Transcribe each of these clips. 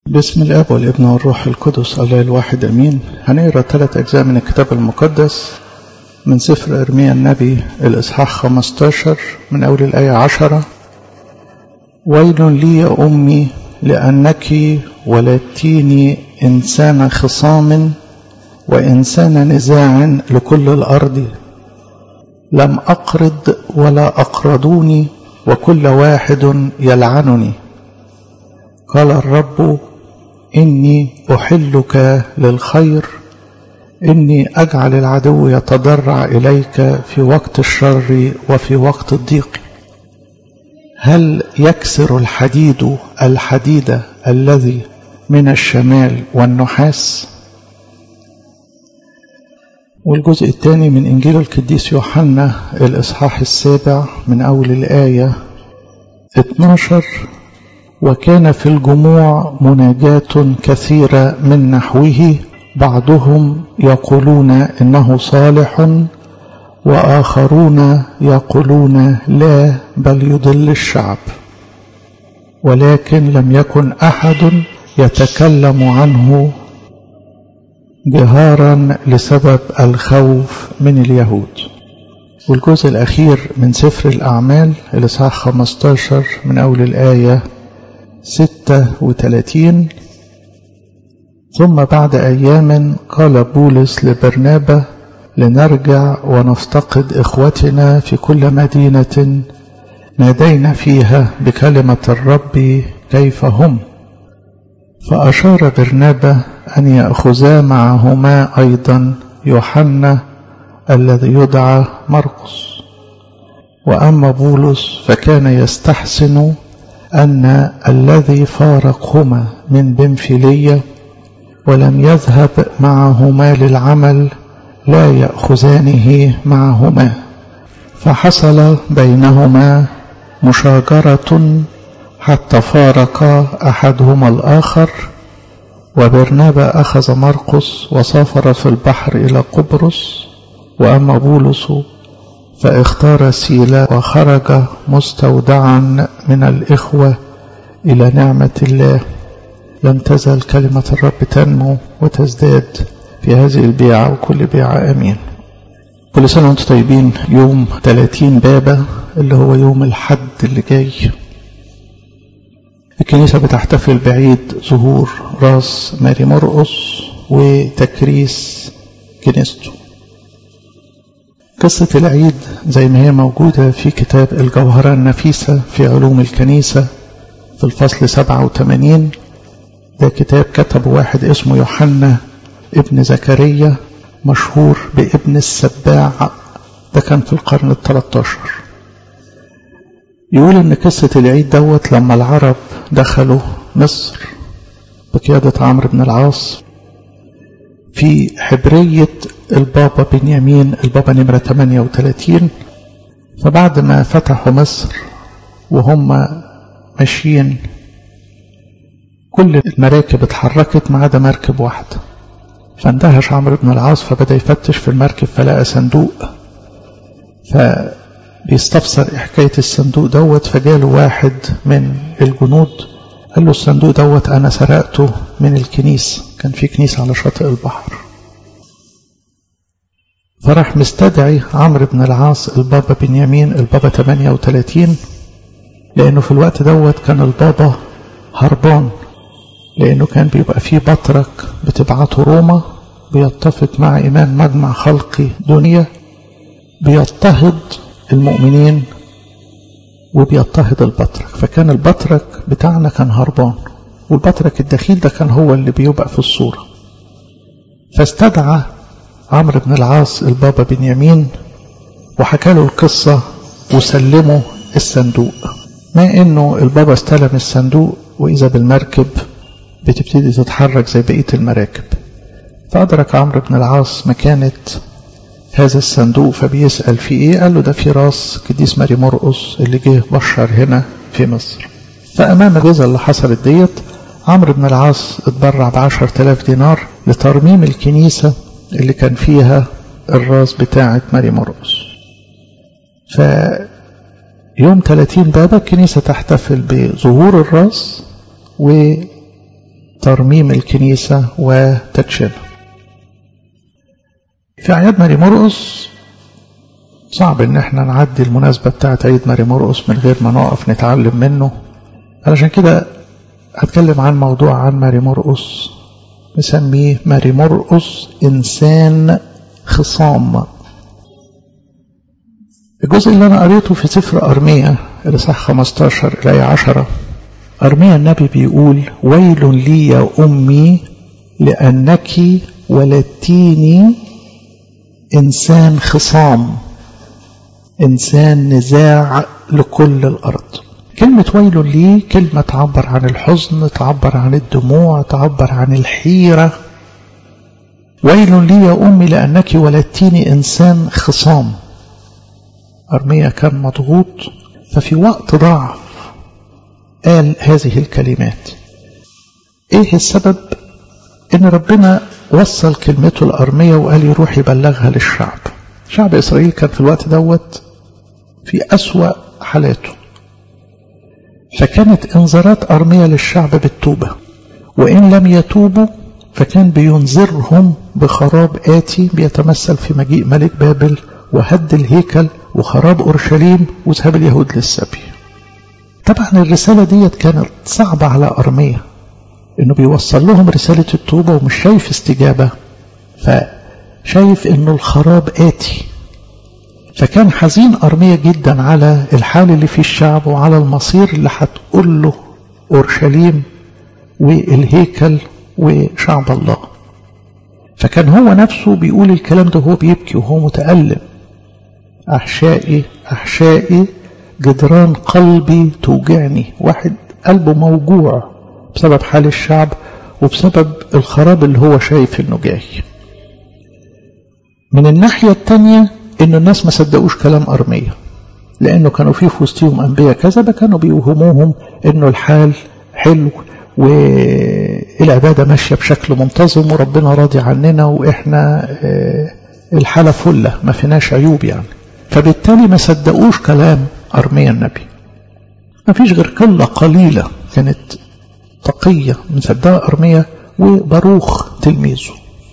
بسم الاب والابن والروح القدس الله الواحد امين هنقرا ثلاث اجزاء من الكتاب المقدس من سفر ارميا النبي الاصحاح 15 من اول الايه 10 ويل لي يا امي لانك ولدتيني انسان خصام وانسان نزاع لكل الارض لم اقرض ولا اقرضوني وكل واحد يلعنني قال الرب إني أحلك للخير إني أجعل العدو يتضرع إليك في وقت الشر وفي وقت الضيق هل يكسر الحديد الحديد الذي من الشمال والنحاس والجزء الثاني من إنجيل القديس يوحنا الإصحاح السابع من أول الآية 12 وكان في الجموع مناجاة كثيرة من نحوه بعضهم يقولون إنه صالح وآخرون يقولون لا بل يضل الشعب ولكن لم يكن أحد يتكلم عنه جهارا لسبب الخوف من اليهود والجزء الأخير من سفر الأعمال الإصحاح 15 من أول الآية ستة وثلاثين ثم بعد أيام قال بولس لبرنابة لنرجع ونفتقد إخوتنا في كل مدينة نادينا فيها بكلمة الرب كيف هم فأشار برنابة أن يأخذا معهما أيضا يوحنا الذي يدعى مرقس وأما بولس فكان يستحسن أن الذي فارقهما من بنفلية ولم يذهب معهما للعمل لا يأخذانه معهما فحصل بينهما مشاجرة حتى فارق أحدهما الآخر وبرنابا أخذ مرقس وسافر في البحر إلى قبرص وأما بولس فاختار سيلا وخرج مستودعا من الإخوة إلى نعمة الله لم تزل كلمة الرب تنمو وتزداد في هذه البيعة وكل بيعة أمين كل سنة وانتم طيبين يوم 30 بابا اللي هو يوم الحد اللي جاي الكنيسة بتحتفل بعيد ظهور راس ماري مرقس وتكريس كنيسته قصة العيد زي ما هي موجودة في كتاب الجوهرة النفيسة في علوم الكنيسة في الفصل 87 ده كتاب كتب واحد اسمه يوحنا ابن زكريا مشهور بابن السباع ده كان في القرن ال 13 يقول ان قصة العيد دوت لما العرب دخلوا مصر بقيادة عمرو بن العاص في حبرية البابا بنيامين البابا نمرة 38 فبعد ما فتحوا مصر وهم ماشيين كل المراكب اتحركت ما عدا مركب واحدة فاندهش عمرو بن العاص فبدأ يفتش في المركب فلقى صندوق فبيستفسر حكاية الصندوق دوت فجاله واحد من الجنود قال له الصندوق دوت أنا سرقته من الكنيسة كان في كنيسة على شاطئ البحر فراح مستدعي عمرو بن العاص البابا بنيامين البابا 38 لأنه في الوقت دوت كان البابا هربان لأنه كان بيبقى فيه بطرك بتبعته روما بيتفق مع إمام مجمع خلقي دنيا بيضطهد المؤمنين وبيضطهد البطرك فكان البطرك بتاعنا كان هربان والبطرك الدخيل ده كان هو اللي بيبقى في الصورة فاستدعى عمرو بن العاص البابا بنيامين وحكى له القصة وسلمه الصندوق ما انه البابا استلم الصندوق واذا بالمركب بتبتدي تتحرك زي بقية المراكب فأدرك عمرو بن العاص مكانة هذا الصندوق فبيسأل في ايه قال له ده في راس قديس ماري مرقس اللي جه بشر هنا في مصر فأمام الجزء اللي حصلت ديت عمرو بن العاص اتبرع بعشر تلاف دينار لترميم الكنيسة اللي كان فيها الراس بتاعة ماري مرقس ف يوم 30 بابا الكنيسة تحتفل بظهور الراس و ترميم الكنيسة وتدشينها في أعياد ماري مرقس صعب ان احنا نعدي المناسبة بتاعت عيد ماري مرقس من غير ما نقف نتعلم منه علشان كده هتكلم عن موضوع عن ماري مرقس نسميه ماري مرقس إنسان خصام الجزء اللي أنا قريته في سفر أرمية الإصحاح 15 إلى 10 أرمية النبي بيقول ويل لي يا أمي لأنك ولدتيني إنسان خصام إنسان نزاع لكل الأرض كلمة ويل لي كلمة تعبر عن الحزن تعبر عن الدموع تعبر عن الحيرة ويل لي يا أمي لأنك ولدتيني إنسان خصام أرميا كان مضغوط ففي وقت ضعف قال هذه الكلمات ايه السبب ان ربنا وصل كلمته الأرمية وقال يروح يبلغها للشعب شعب إسرائيل كان في الوقت دوت في أسوأ حالاته فكانت انذارات أرمية للشعب بالتوبة وإن لم يتوبوا فكان بينذرهم بخراب آتي بيتمثل في مجيء ملك بابل وهد الهيكل وخراب أورشليم وذهاب اليهود للسبي طبعا الرسالة ديت كانت صعبة على أرمية إنه بيوصل لهم رسالة التوبة ومش شايف استجابة فشايف إنه الخراب آتي فكان حزين أرمية جدا على الحال اللي في الشعب وعلى المصير اللي هتقول له أورشليم والهيكل وشعب الله فكان هو نفسه بيقول الكلام ده وهو بيبكي وهو متألم أحشائي أحشائي جدران قلبي توجعني واحد قلبه موجوع بسبب حال الشعب وبسبب الخراب اللي هو شايف انه جاي من الناحية التانية ان الناس ما صدقوش كلام أرمية لانه كانوا في وسطهم انبياء كذبة كانوا بيوهموهم انه الحال حلو والعبادة ماشية بشكل منتظم وربنا راضي عننا واحنا الحالة فلة ما فيناش عيوب يعني فبالتالي ما صدقوش كلام أرميا النبي ما فيش غير قلة قليلة كانت تقية مصدقة أرميا وباروخ تلميذه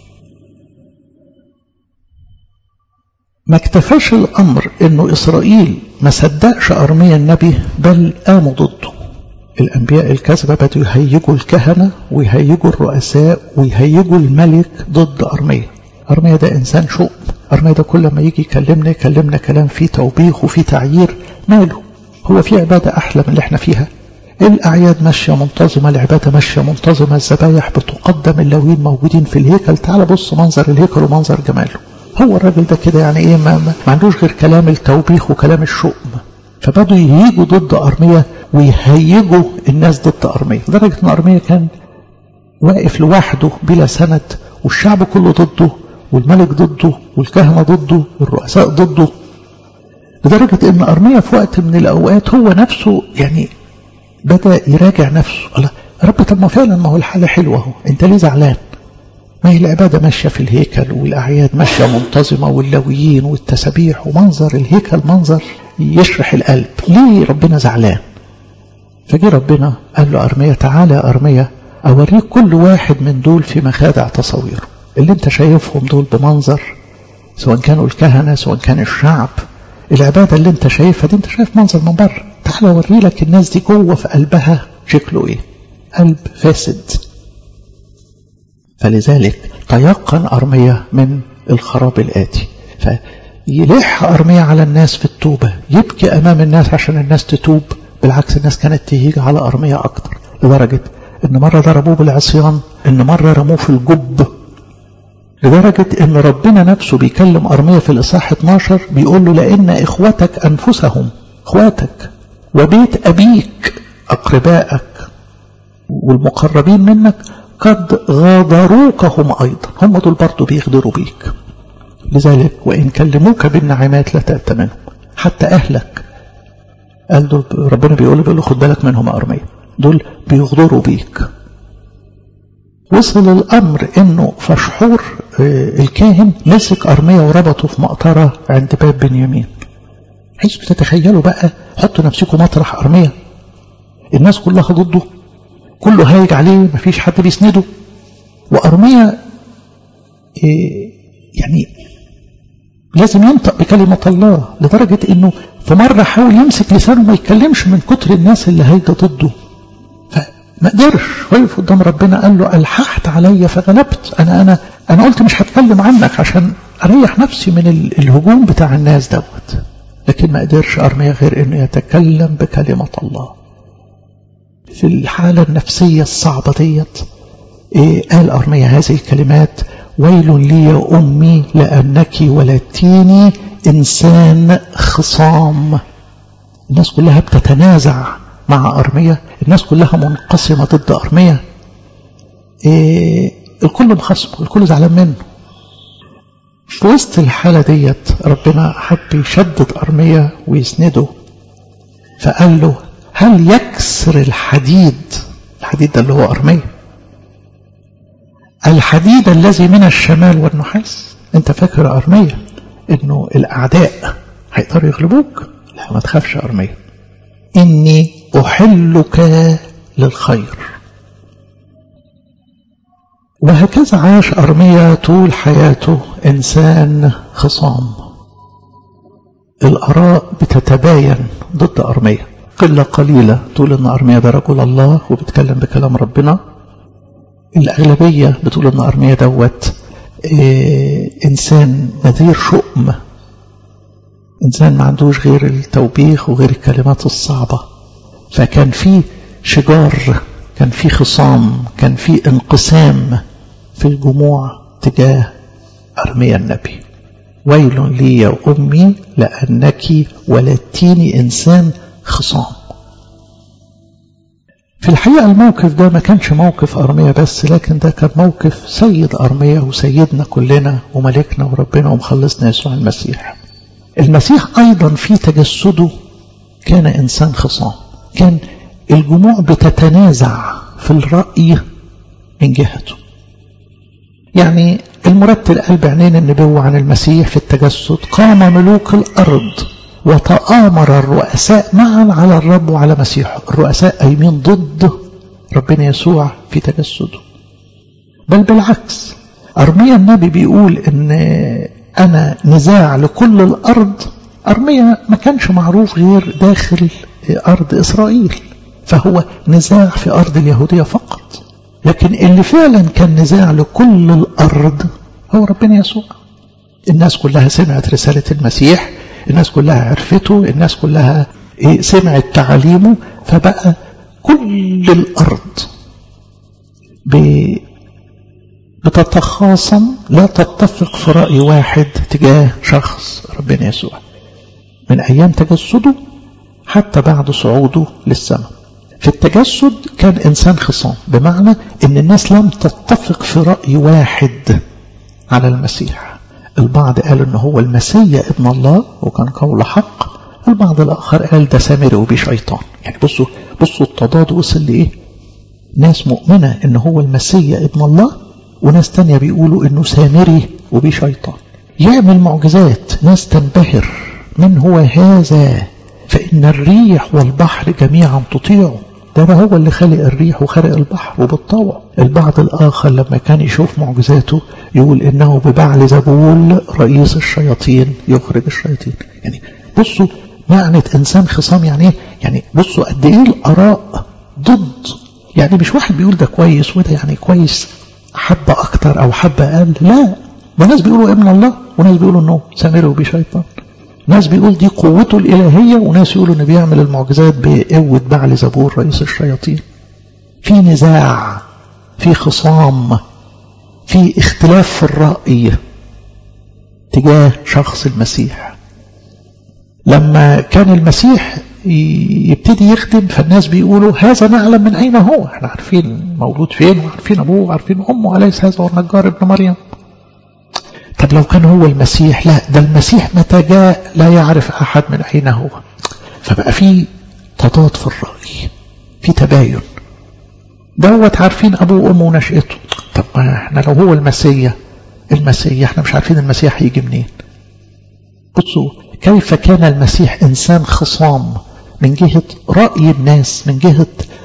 ما اكتفاش الأمر انه إسرائيل ما صدقش أرميا النبي بل قاموا ضده الأنبياء الكذبة بدوا يهيجوا الكهنة ويهيجوا الرؤساء ويهيجوا الملك ضد أرميا أرميا ده إنسان شؤم أرميا ده كل ما يجي يكلمنا يكلمنا كلام فيه توبيخ وفيه تعيير ماله هو في عبادة أحلى من اللي احنا فيها الأعياد ماشية منتظمة العبادة ماشية منتظمة الذبايح بتقدم اللوين موجودين في الهيكل تعال بص منظر الهيكل ومنظر جماله هو الراجل ده كده يعني ايه ما, ما عندوش غير كلام التوبيخ وكلام الشؤم فبدوا يهيجوا ضد أرمية ويهيجوا الناس ضد أرمية لدرجة أن أرمية كان واقف لوحده بلا سند والشعب كله ضده والملك ضده والكهنة ضده والرؤساء ضده لدرجة أن أرمية في وقت من الأوقات هو نفسه يعني بدأ يراجع نفسه الله رب طب ما فعلا ما هو الحالة حلوة اهو انت ليه زعلان ما هي العبادة ماشية في الهيكل والأعياد ماشية منتظمة واللويين والتسابيح ومنظر الهيكل منظر يشرح القلب ليه ربنا زعلان فجي ربنا قال له أرمية تعالى يا أرمية أوريك كل واحد من دول في مخادع تصويره اللي انت شايفهم دول بمنظر سواء كانوا الكهنة سواء كان الشعب العبادة اللي انت شايفها دي انت شايف منظر من بره تعالى اوري لك الناس دي جوه في قلبها شكله ايه قلب فاسد فلذلك تيقن أرمية من الخراب الآتي فيلح أرمية على الناس في التوبة يبكي أمام الناس عشان الناس تتوب بالعكس الناس كانت تهيج على أرمية أكتر لدرجة إن مرة ضربوه بالعصيان إن مرة رموه في الجب لدرجة إن ربنا نفسه بيكلم أرمية في الإصحاح 12 بيقول له لأن إخوتك أنفسهم إخواتك وبيت أبيك أقربائك والمقربين منك قد غادروك هم أيضا هم دول برضو بيغدروا بيك لذلك وإن كلموك بالنعمات لا تأتمنهم حتى أهلك قال دول ربنا بيقول له بيقول له خد بالك منهم أرمية دول بيغدروا بيك وصل الأمر إنه فشحور الكاهن مسك أرمية وربطه في مقطرة عند باب بنيامين عايز تتخيلوا بقى حطوا نفسكم مطرح أرمية الناس كلها ضده كله هايج عليه مفيش حد بيسنده وأرميا إيه يعني لازم ينطق بكلمة الله لدرجة انه في مرة حاول يمسك لسانه ما يتكلمش من كتر الناس اللي هايجة ضده فما قدرش وقف قدام ربنا قال له ألححت عليا فغلبت أنا أنا أنا قلت مش هتكلم عنك عشان أريح نفسي من الهجوم بتاع الناس دوت لكن ما قدرش أرميا غير إنه يتكلم بكلمة الله في الحالة النفسية الصعبة ديت إيه قال أرميا هذه الكلمات ويل لي يا أمي لأنك ولدتيني إنسان خصام الناس كلها بتتنازع مع أرمية الناس كلها منقسمة ضد أرمية إيه الكل مخصمه الكل زعلان منه في وسط الحالة ديت ربنا حب يشدد أرمية ويسنده فقال له هل يكسر الحديد الحديد ده اللي هو أرمية الحديد الذي من الشمال والنحاس انت فاكر أرمية انه الأعداء هيقدروا يغلبوك لا ما تخافش أرمية إني أحلك للخير وهكذا عاش أرميا طول حياته إنسان خصام الآراء بتتباين ضد أرميا قلة قليلة تقول إن أرميا ده رجل الله وبيتكلم بكلام ربنا الأغلبية بتقول إن أرميا دوت إيه إنسان نذير شؤم إنسان ما عندوش غير التوبيخ وغير الكلمات الصعبة فكان في شجار كان في خصام كان في انقسام في الجموع تجاه أرميا النبي ويل لي يا أمي لأنك ولدتيني إنسان خصام في الحقيقة الموقف ده ما كانش موقف أرميا بس لكن ده كان موقف سيد أرميا وسيدنا كلنا وملكنا وربنا ومخلصنا يسوع المسيح المسيح أيضا في تجسده كان إنسان خصام كان الجموع بتتنازع في الرأي من جهته يعني المرتل قال بعينين النبوة عن المسيح في التجسد قام ملوك الأرض وتآمر الرؤساء معا على الرب وعلى مسيحه الرؤساء قايمين ضد ربنا يسوع في تجسده بل بالعكس أرميا النبي بيقول إن أنا نزاع لكل الأرض أرميا ما كانش معروف غير داخل أرض إسرائيل فهو نزاع في أرض اليهودية فقط لكن اللي فعلا كان نزاع لكل الأرض هو ربنا يسوع الناس كلها سمعت رسالة المسيح الناس كلها عرفته الناس كلها سمعت تعاليمه فبقى كل الأرض بتتخاصم لا تتفق في رأي واحد تجاه شخص ربنا يسوع من أيام تجسده حتى بعد صعوده للسماء في التجسد كان إنسان خصام بمعنى أن الناس لم تتفق في رأي واحد على المسيح البعض قال أنه هو المسيا ابن الله وكان قول حق البعض الآخر قال ده سامري وبيه شيطان يعني بصوا بصوا التضاد وصل لإيه ناس مؤمنة أنه هو المسيا ابن الله وناس تانية بيقولوا أنه سامري وبيه شيطان يعمل معجزات ناس تنبهر من هو هذا فإن الريح والبحر جميعا تطيعه ده هو اللي خلق الريح وخلق البحر وبالطوع البعض الآخر لما كان يشوف معجزاته يقول إنه ببعل زبول رئيس الشياطين يخرج الشياطين يعني بصوا معنى إنسان خصام يعني ايه يعني بصوا قد إيه الآراء ضد يعني مش واحد بيقول ده كويس وده يعني كويس حبة أكتر أو حبة أقل لا ده ناس بيقولوا ابن الله وناس بيقولوا إنه سامر وبشيطان ناس بيقول دي قوته الإلهية وناس يقولوا إنه بيعمل المعجزات بقوة بعل زبور رئيس الشياطين في نزاع في خصام في اختلاف في الرأي تجاه شخص المسيح لما كان المسيح يبتدي يخدم فالناس بيقولوا هذا نعلم من أين هو احنا عارفين مولود فين وعارفين أبوه وعارفين أمه أليس هذا هو النجار ابن مريم طب لو كان هو المسيح لا ده المسيح متى جاء لا يعرف أحد من أين هو فبقى في تضاد في الرأي في تباين دوت عارفين أبوه وأمه ونشأته طب ما احنا لو هو المسيح المسيح احنا مش عارفين المسيح هيجي منين بصوا كيف كان المسيح إنسان خصام من جهة رأي الناس من جهة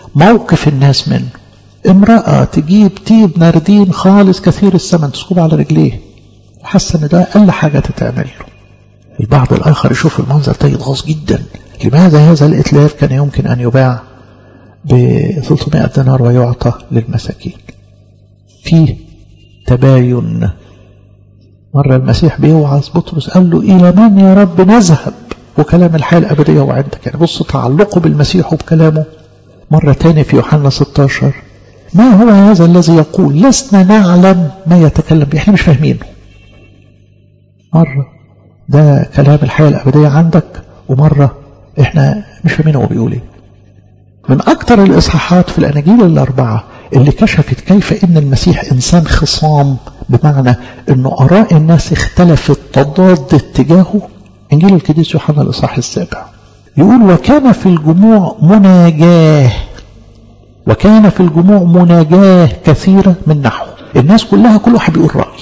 موقف الناس منه امرأة تجيب طيب ناردين خالص كثير الثمن تسكب على رجليه حاسة ان ده اقل حاجة تتعمل له البعض الاخر يشوف المنظر ده يتغاظ جدا لماذا هذا الاتلاف كان يمكن ان يباع ب 300 دينار ويعطى للمساكين فيه تباين مرة المسيح بيوعظ بطرس قال له إلى من يا رب نذهب وكلام الحياة الأبدية وعندك يعني بص تعلقه بالمسيح وبكلامه مرة تاني في يوحنا 16 ما هو هذا الذي يقول لسنا نعلم ما يتكلم به احنا مش فاهمينه مرة ده كلام الحياة الأبدية عندك ومرة احنا مش فاهمين هو بيقول ايه من أكثر الإصحاحات في الأناجيل الأربعة اللي كشفت كيف إن المسيح إنسان خصام بمعنى إنه آراء الناس اختلفت تضاد اتجاهه إنجيل القديس يوحنا الإصحاح السابع يقول وكان في الجموع مناجاه وكان في الجموع مناجاه كثيرة من نحو الناس كلها كل واحد بيقول رأي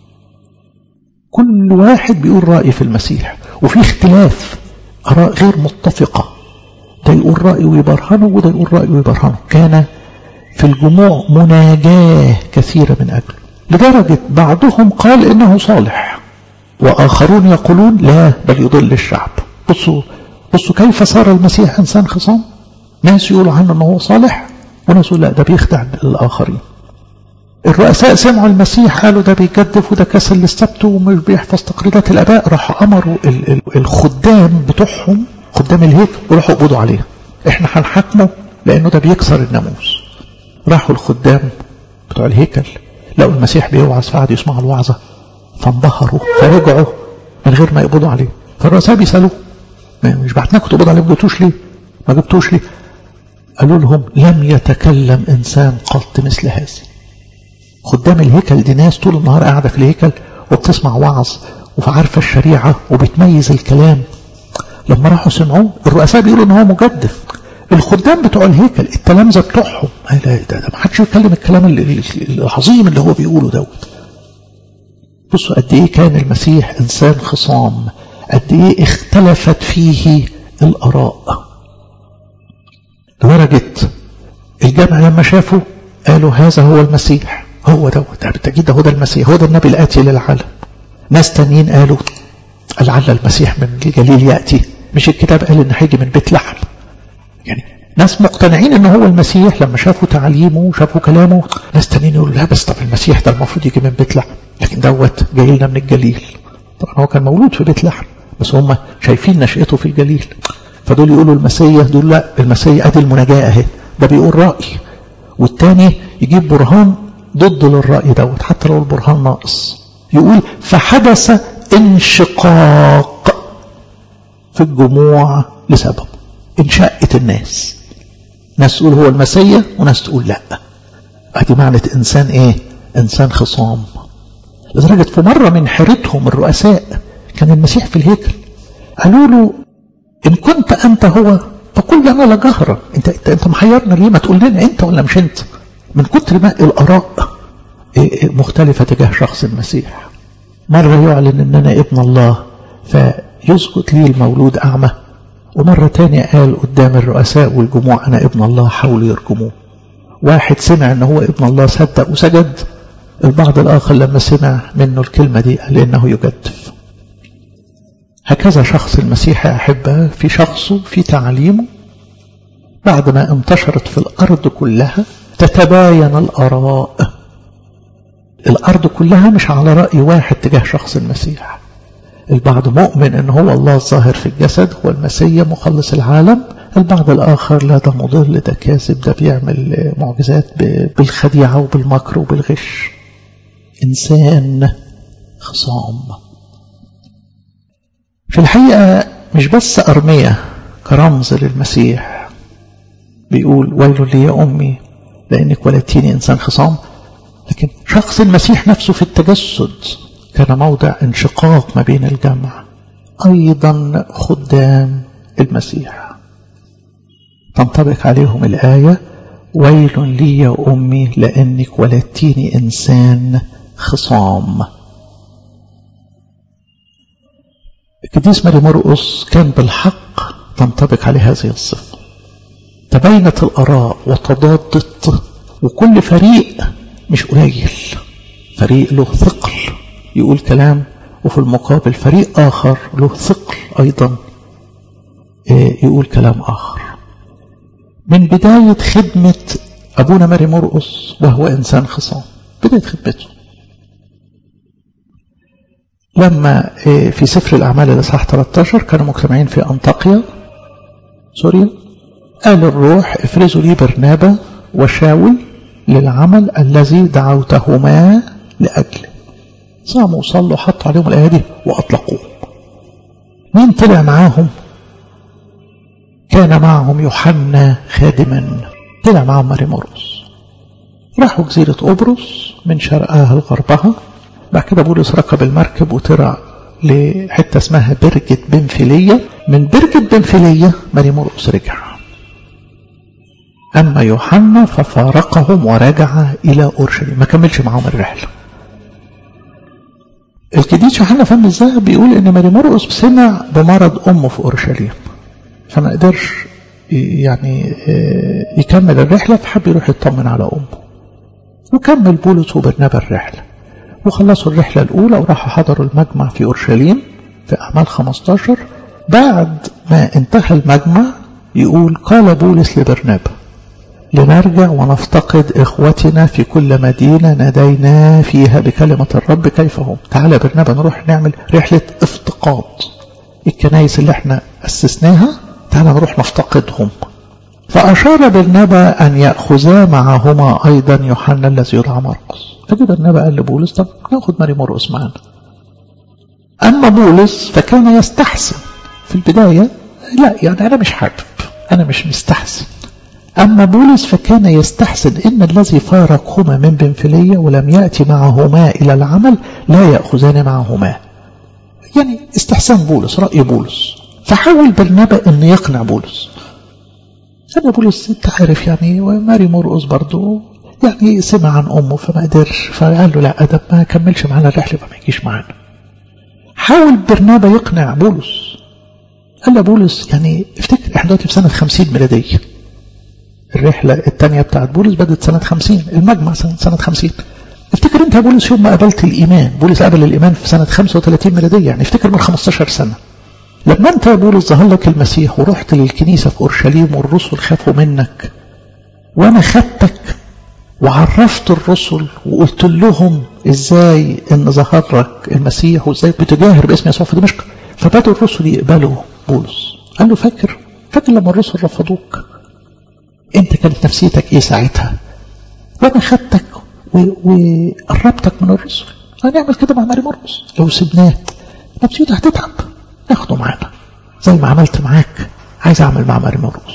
كل واحد بيقول رأي في المسيح وفي اختلاف آراء غير متفقة ده يقول رأي ويبرهنه وده يقول رأي ويبرهنه كان في الجموع مناجاة كثيرة من أجله لدرجة بعضهم قال إنه صالح وآخرون يقولون لا بل يضل الشعب بصوا بصوا كيف صار المسيح إنسان خصام ناس يقولوا عنه أنه صالح وناس يقولوا لا ده بيخدع الآخرين الرؤساء سمعوا المسيح قالوا ده بيجدف وده كسل للسبت ومش بيحفظ تقريرات الآباء راحوا أمروا الخدام بتوعهم خدام الهيكل وراحوا قبضوا عليه احنا هنحاكمه لأنه ده بيكسر الناموس راحوا الخدام بتوع الهيكل لقوا المسيح بيوعظ فقعدوا يسمعوا الوعظة فانبهروا فرجعوا من غير ما يقبضوا عليه فالرؤساء بيسألوا مش بعتناكم تقبضوا عليه ما جبتوش ليه ما جبتوش ليه قالوا لهم لم يتكلم إنسان قط مثل هذا خدام الهيكل دي ناس طول النهار قاعدة في الهيكل وبتسمع وعظ وعارفة الشريعة وبتميز الكلام لما راحوا سمعوه الرؤساء بيقولوا ان هو مجدف الخدام بتوع الهيكل التلامذه بتوعهم لا ده, ده ما حدش يتكلم الكلام العظيم اللي هو بيقوله دوت بصوا قد ايه كان المسيح انسان خصام قد ايه اختلفت فيه الاراء لدرجه الجمع لما شافوا قالوا هذا هو المسيح هو دوت بالتاكيد ده هو ده المسيح هو ده النبي الاتي للعالم ناس تانيين قالوا لعل المسيح من الجليل ياتي مش الكتاب قال ان هيجي من بيت لحم يعني ناس مقتنعين ان هو المسيح لما شافوا تعليمه وشافوا كلامه ناس تانيين يقولوا لا بس طب المسيح ده المفروض يجي من بيت لحم لكن دوت جاي لنا من الجليل طبعا هو كان مولود في بيت لحم بس هم شايفين نشأته في الجليل فدول يقولوا المسيح دول لا المسيح ادي المناجاة اهي ده بيقول رأي والتاني يجيب برهان ضد للرأي دوت حتى لو البرهان ناقص يقول فحدث انشقاق في الجموع لسبب انشقت الناس ناس تقول هو المسيح وناس تقول لا ادي معنى انسان ايه انسان خصام لدرجة في مرة من حيرتهم الرؤساء كان المسيح في الهيكل قالوا له ان كنت انت هو فقل لنا لجهرا انت انت, انت محيرنا ليه ما تقول لنا انت ولا مش انت من كتر ما الاراء مختلفة تجاه شخص المسيح مرة يعلن ان انا ابن الله فيسقط لي المولود اعمى ومرة تانية قال قدام الرؤساء والجموع أنا ابن الله حاولوا يرجموه واحد سمع أنه هو ابن الله صدق وسجد البعض الآخر لما سمع منه الكلمة دي قال إنه يجدف هكذا شخص المسيح يا أحبة في شخصه في تعليمه بعد ما انتشرت في الأرض كلها تتباين الآراء الأرض كلها مش على رأي واحد تجاه شخص المسيح البعض مؤمن ان هو الله الظاهر في الجسد هو المسيح مخلص العالم البعض الآخر لا ده مضل ده كاذب ده بيعمل معجزات بالخديعة وبالمكر وبالغش إنسان خصام في الحقيقة مش بس أرمية كرمز للمسيح بيقول ويل لي يا أمي لأنك ولدتيني إنسان خصام لكن شخص المسيح نفسه في التجسد كان موضع انشقاق ما بين الجمع أيضا خدام المسيح تنطبق عليهم الآية ويل لي يا أمي لأنك ولدتيني إنسان خصام القديس ماري مرقس كان بالحق تنطبق عليه هذه الصفة تباينت الآراء وتضادت وكل فريق مش قليل فريق له ثقل يقول كلام وفي المقابل فريق آخر له ثقل أيضا يقول كلام آخر من بداية خدمة أبونا ماري مرقس وهو إنسان خصام بداية خدمته لما في سفر الأعمال الإصحاح 13 كانوا مجتمعين في أنطاقيا سوريا قال الروح افرزوا لي برنابا وشاول للعمل الذي دعوتهما لأجله صاموا وصلوا حطوا عليهم الأيادي وأطلقوهم مين طلع معاهم كان معهم يوحنا خادما طلع معهم ماري مرقس راحوا جزيرة قبرص من شرقها لغربها بعد كده بولس ركب المركب وطلع لحتة اسمها برجة بنفيلية من برجة بنفيلية ماري مرقس رجع أما يوحنا ففارقهم ورجع إلى أورشليم ما كملش معهم الرحلة القديس يوحنا فم الذهب بيقول ان ماري مرقس سمع بمرض امه في اورشليم فما قدرش يعني يكمل الرحله فحب يروح يطمن على امه وكمل بولس وبرنابا الرحله وخلصوا الرحله الاولى وراحوا حضروا المجمع في اورشليم في اعمال 15 بعد ما انتهى المجمع يقول قال بولس لبرنابا لنرجع ونفتقد إخوتنا في كل مدينة نادينا فيها بكلمة الرب كيف هم تعالى برنابا نروح نعمل رحلة افتقاد الكنايس اللي احنا أسسناها تعالى نروح نفتقدهم فأشار برنابا أن يأخذا معهما أيضا يوحنا الذي يدعى مرقس فجي برنابا قال لبولس طب ناخد ماري مرقس معانا أما بولس فكان يستحسن في البداية لا يعني أنا مش حابب أنا مش مستحسن أما بولس فكان يستحسن إن الذي فارقهما من بنفلية ولم يأتي معهما إلى العمل لا يأخذان معهما يعني استحسان بولس رأي بولس فحاول برنابا أن يقنع بولس أنا بولس أنت عارف يعني وماري مرقس برضو يعني سمع عن أمه فما قدرش فقال له لا أدب ما كملش معانا الرحلة فما يجيش معانا حاول برنابا يقنع بولس قال له بولس يعني افتكر احنا دلوقتي في سنة 50 ميلادية الرحلة الثانية بتاعت بولس بدأت سنة 50 المجمع سنة, سنة 50 افتكر انت يا بولس يوم ما قابلت الإيمان بولس قابل الإيمان في سنة 35 ميلادية يعني افتكر من 15 سنة لما انت يا بولس ظهر لك المسيح ورحت للكنيسة في أورشليم والرسل خافوا منك وأنا خدتك وعرفت الرسل وقلت لهم ازاي ان ظهر لك المسيح وازاي بتجاهر باسم يسوع في دمشق فبدأوا الرسل يقبلوا بولس قال له فاكر فاكر لما الرسل رفضوك انت كانت نفسيتك ايه ساعتها وانا خدتك وقربتك من الرسل هنعمل كده مع ماري مرقس لو سبناه نفسيته هتتعب ناخده معانا زي ما عملت معاك عايز اعمل مع ماري مرقس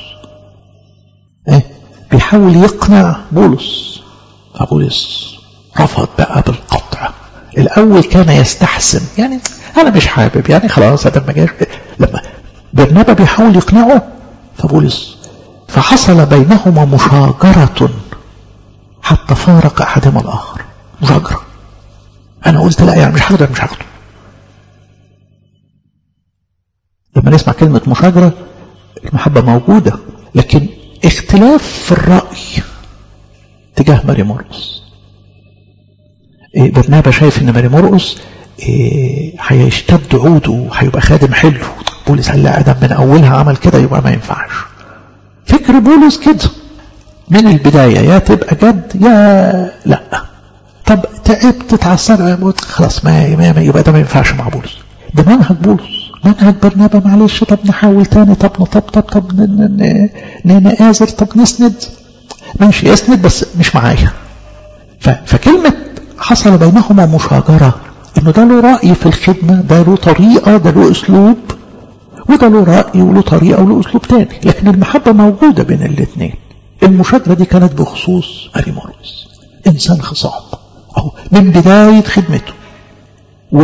ايه بيحاول يقنع بولس فبولس رفض بقى بالقطع الاول كان يستحسن يعني انا مش حابب يعني خلاص هذا ما جاش لما برنابا بيحاول يقنعه فبولس فحصل بينهما مشاجرة حتى فارق أحدهما الآخر مشاجرة أنا قلت لا يعني مش هاخده مش هاخده لما نسمع كلمة مشاجرة المحبة موجودة لكن اختلاف في الرأي تجاه ماري مرقس إيه برنابا شايف ان ماري مرقس هيشتد إيه عوده وهيبقى خادم حلو بولس قال لا ادم من اولها عمل كده يبقى ما ينفعش فكر بولس كده من البداية يا تبقى جد يا لا طب تعبت تعصب خلاص ما, ما يبقى ده ما ينفعش مع بولس ده منهج بولس منهج برنابا معلش طب نحاول تاني طب نطبطب طب نآزر طب نسند ماشي اسند بس مش معايا فكلمة حصل بينهما مشاجرة انه ده له رأي في الخدمة ده له طريقة ده له اسلوب وده له رأي وله طريقة وله أسلوب تاني لكن المحبة موجودة بين الاثنين المشاجرة دي كانت بخصوص ماري موريس إنسان خصام أو من بداية خدمته و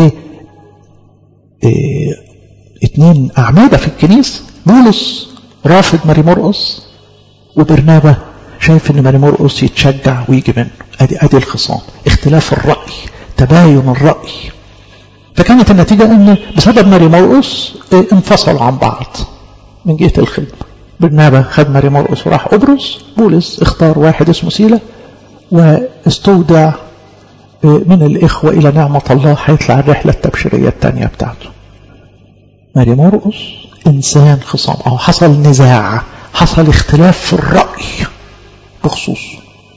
إيه اتنين أعمدة في الكنيسة بولس رافض ماري مرقس وبرنابا شايف ان ماري مرقس يتشجع ويجي منه ادي ادي الخصام اختلاف الرأي تباين الرأي فكانت النتيجة ان بسبب ماري مرقس انفصلوا عن بعض من جهة الخدمة برنابا خد ماري مرقس وراح قبرص بولس اختار واحد اسمه سيلا واستودع من الإخوة إلى نعمة الله هيطلع الرحلة التبشيرية الثانية بتاعته ماري مرقس إنسان خصام أو حصل نزاع حصل اختلاف في الرأي بخصوصه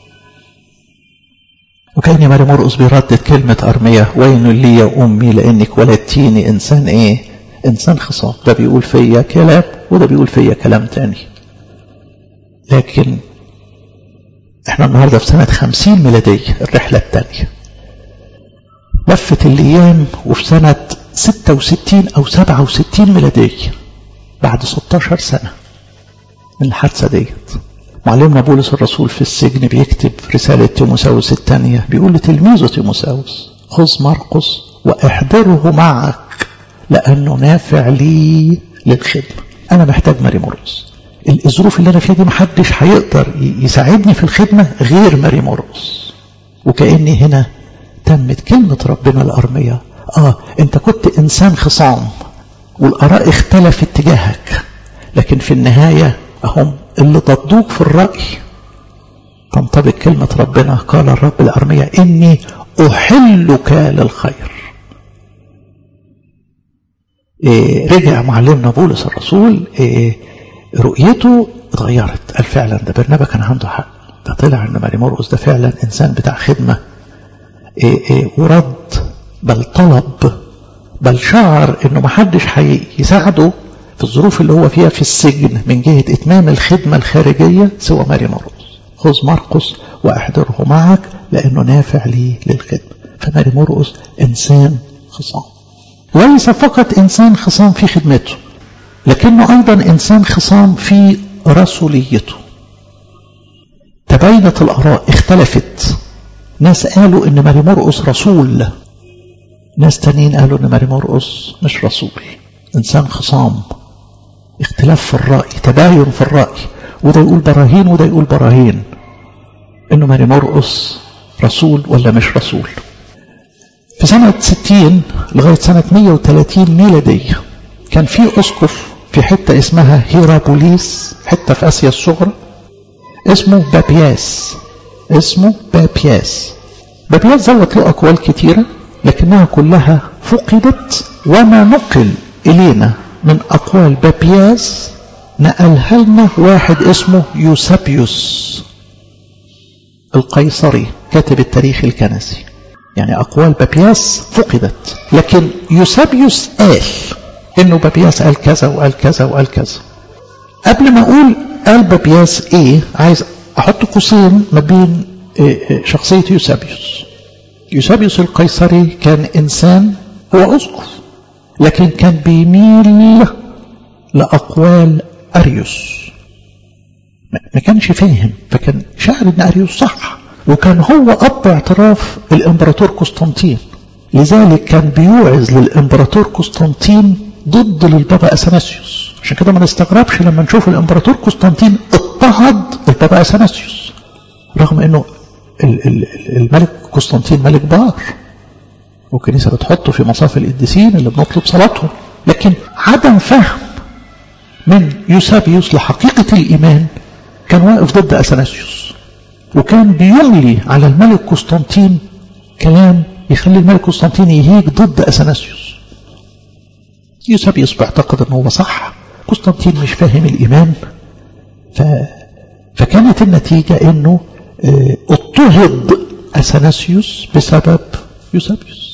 وكان ماري مرقس بيردد كلمة أرمية وين لي يا أمي لأنك ولدتيني إنسان إيه إنسان خصام ده بيقول فيا كلام وده بيقول فيا كلام تاني لكن احنا النهاردة في سنة خمسين ميلادية الرحلة التانية لفت الأيام وفي سنة ستة وستين أو سبعة وستين ميلادية بعد ستاشر سنة من الحادثة ديت معلمنا بولس الرسول في السجن بيكتب رسالة تيموساوس الثانية بيقول لتلميذه تيموساوس خذ مرقس واحضره معك لأنه نافع لي للخدمة أنا محتاج ماري مرقس الظروف اللي أنا فيها دي محدش هيقدر يساعدني في الخدمة غير ماري مرقس وكأني هنا تمت كلمة ربنا الأرمية آه أنت كنت إنسان خصام والآراء اختلفت تجاهك لكن في النهاية أهم اللي ضدوك في الرأي تنطبق كلمة ربنا قال الرب الأرمية إني أحلك للخير إيه رجع معلمنا بولس الرسول إيه رؤيته اتغيرت قال فعلا ده برنابا كان عنده حق ده طلع ان ماري مرقس ده فعلا انسان بتاع خدمه إيه إيه ورد بل طلب بل شعر انه محدش هيساعده في الظروف اللي هو فيها في السجن من جهة اتمام الخدمة الخارجية سوى ماري مرقس خذ مرقس واحضره معك لانه نافع لي للخدمة فماري مرقس انسان خصام ليس فقط انسان خصام في خدمته لكنه ايضا انسان خصام في رسوليته تباينت الاراء اختلفت ناس قالوا ان ماري مرقس رسول ناس تانيين قالوا ان ماري مرقس مش رسول انسان خصام اختلاف في الرأي تباين في الرأي وده يقول براهين وده يقول براهين انه ماري مرقس رسول ولا مش رسول في سنة 60 لغاية سنة 130 ميلادية كان في أسقف في حتة اسمها هيرابوليس حتة في آسيا الصغرى اسمه بابياس اسمه بابياس بابياس زوت له أقوال كتيرة لكنها كلها فقدت وما نقل إلينا من أقوال بابياس نقلها لنا واحد اسمه يوسابيوس القيصري كاتب التاريخ الكنسي يعني أقوال بابياس فقدت لكن يوسابيوس قال إنه بابياس قال كذا وقال كذا وقال كذا قبل ما أقول قال بابياس إيه عايز أحط قوسين ما بين شخصية يوسابيوس يوسابيوس القيصري كان إنسان هو أسقف لكن كان بيميل لأقوال أريوس ما كانش فاهم فكان شاعر ان أريوس صح وكان هو أب اعتراف الإمبراطور قسطنطين لذلك كان بيوعظ للإمبراطور قسطنطين ضد للبابا أثناسيوس عشان كده ما نستغربش لما نشوف الإمبراطور قسطنطين اضطهد البابا أثناسيوس رغم انه الملك قسطنطين ملك بار والكنيسة بتحطه في مصاف القديسين اللي بنطلب صلاتهم لكن عدم فهم من يوسابيوس لحقيقة الإيمان كان واقف ضد أثناسيوس وكان بيملي على الملك قسطنطين كلام يخلي الملك قسطنطين يهيج ضد أثناسيوس يوسابيوس بيعتقد أنه هو صح قسطنطين مش فاهم الإيمان ف... فكانت النتيجة أنه اضطهد أثناسيوس بسبب يوسابيوس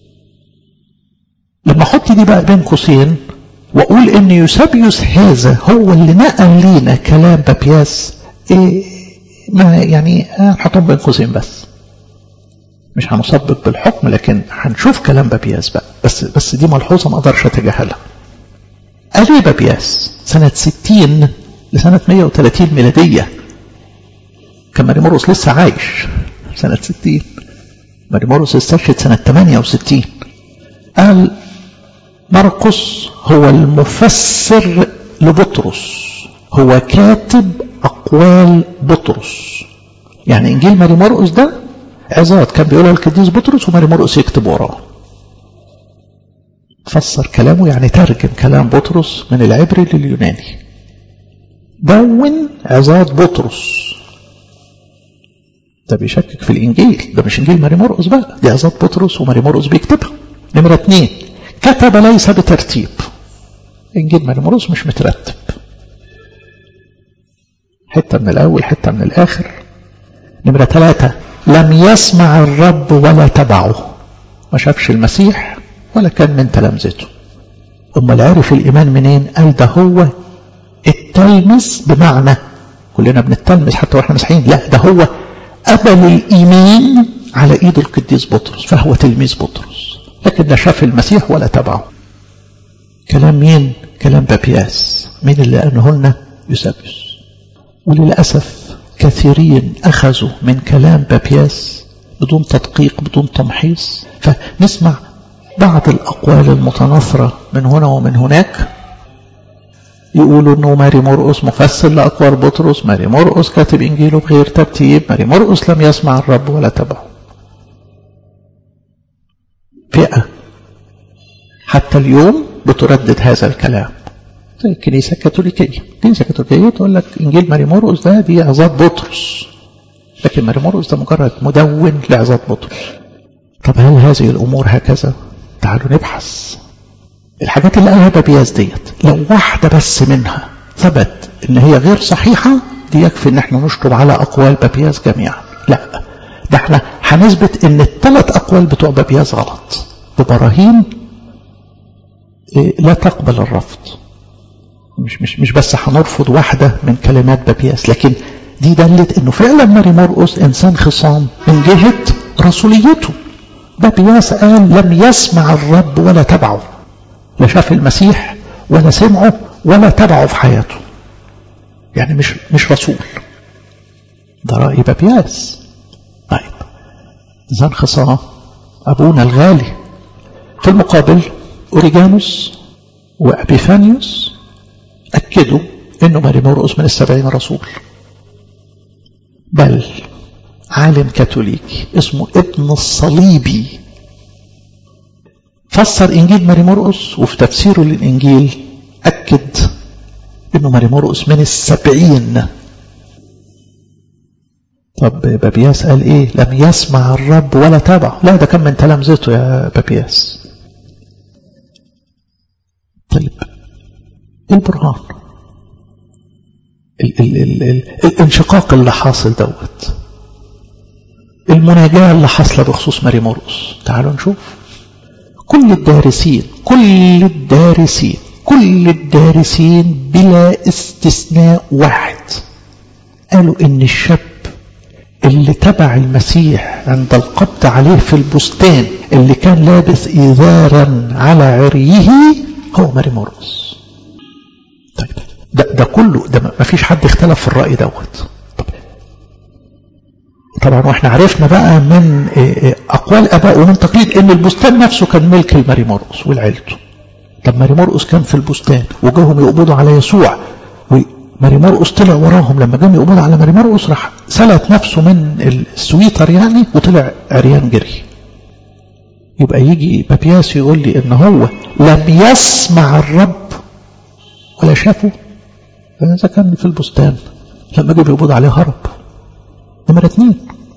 لما احط دي بقى بين قوسين واقول ان يوسابيوس هذا هو اللي نقل لينا كلام بابياس إيه ما يعني هنحطهم بين قوسين بس مش هنصبب بالحكم لكن هنشوف كلام بابياس بقى بس بس دي ملحوظه ما اقدرش اتجاهلها قال ايه بابياس سنه 60 لسنه 130 ميلاديه كان ماري مرقس لسه عايش سنه 60 ماري مرقس استشهد سنه 68 قال مرقس هو المفسر لبطرس هو كاتب أقوال بطرس يعني إنجيل ماري مرقس ده عظات كان بيقولها القديس بطرس وماري مرقس يكتب وراه فسر كلامه يعني ترجم كلام بطرس من العبري لليوناني دون عظات بطرس ده بيشكك في الإنجيل ده مش إنجيل ماري مرقس بقى دي عظات بطرس وماري مرقس بيكتبها نمرة اتنين كتب ليس بترتيب إنجيل ماري مرقس مش مترتب حتة من الأول حتة من الآخر نمرة ثلاثة لم يسمع الرب ولا تبعه ما شافش المسيح ولا كان من تلامذته أمال عرف الإيمان منين قال ده هو التلمس بمعنى كلنا بنتلمس حتى واحنا مسيحيين لا ده هو قبل الإيمان على إيد القديس بطرس فهو تلميذ بطرس لكن لا شاف المسيح ولا تبعه كلام مين كلام بابياس مين اللي قاله لنا يوسابيوس وللأسف كثيرين أخذوا من كلام بابياس بدون تدقيق بدون تمحيص فنسمع بعض الأقوال المتناثرة من هنا ومن هناك يقولوا انه ماري مرقس مفسر لاقوال بطرس ماري مرقس كاتب انجيله بغير ترتيب ماري مرقس لم يسمع الرب ولا تبعه فئة حتى اليوم بتردد هذا الكلام زي الكنيسة الكاثوليكية الكنيسة الكاثوليكية تقول لك انجيل ماري مرقس ده دي عظات بطرس لكن ماري مرقس ده مجرد مدون لعظات بطرس طب هل هذه الامور هكذا تعالوا نبحث الحاجات اللي قالها بابياس ديت لو واحدة بس منها ثبت ان هي غير صحيحة دي يكفي ان احنا نشطب على اقوال بابياس جميعا لا ده احنا هنثبت ان الثلاث اقوال بتوع بابياس غلط ببراهين لا تقبل الرفض مش مش مش بس هنرفض واحدة من كلمات بابياس لكن دي دلت انه فعلا ماري مرقس انسان خصام من جهة رسوليته بابياس قال لم يسمع الرب ولا تبعه لا شاف المسيح ولا سمعه ولا تبعه في حياته يعني مش مش رسول ده رأي بابياس طيب إنسان خصام أبونا الغالي في المقابل أوريجانوس وأبيفانيوس أكدوا أنه ماري مرقس من السبعين رسول بل عالم كاثوليكي اسمه ابن الصليبي فسر إنجيل ماري مرقس وفي تفسيره للإنجيل أكد أنه ماري مرقس من السبعين طب بابياس قال إيه لم يسمع الرب ولا تابع لا ده كان من تلامذته يا بابياس طيب البرهان ال ال ال ال الانشقاق اللي حاصل دوت المناجاة اللي حاصلة بخصوص ماري مرقس تعالوا نشوف كل الدارسين كل الدارسين كل الدارسين بلا استثناء واحد قالوا ان الشاب اللي تبع المسيح عند القبض عليه في البستان اللي كان لابس إذارا على عريه هو ماري مرقس طيب ده, ده كله ده ما فيش حد اختلف في الرأي دوت طبعا واحنا عرفنا بقى من اقوال اباء ومن تقليد ان البستان نفسه كان ملك لماري مرقس ولعيلته طب ماري مرقس كان في البستان وجاهم يقبضوا على يسوع وماري مرقس طلع وراهم لما جم يقبضوا على ماري مرقس راح سلت نفسه من السويتر يعني وطلع عريان جري يبقى يجي بابياس يقول لي ان هو لم يسمع الرب ولا شافه فاذا كان في البستان لما جه يقبضوا عليه هرب نمرة اثنين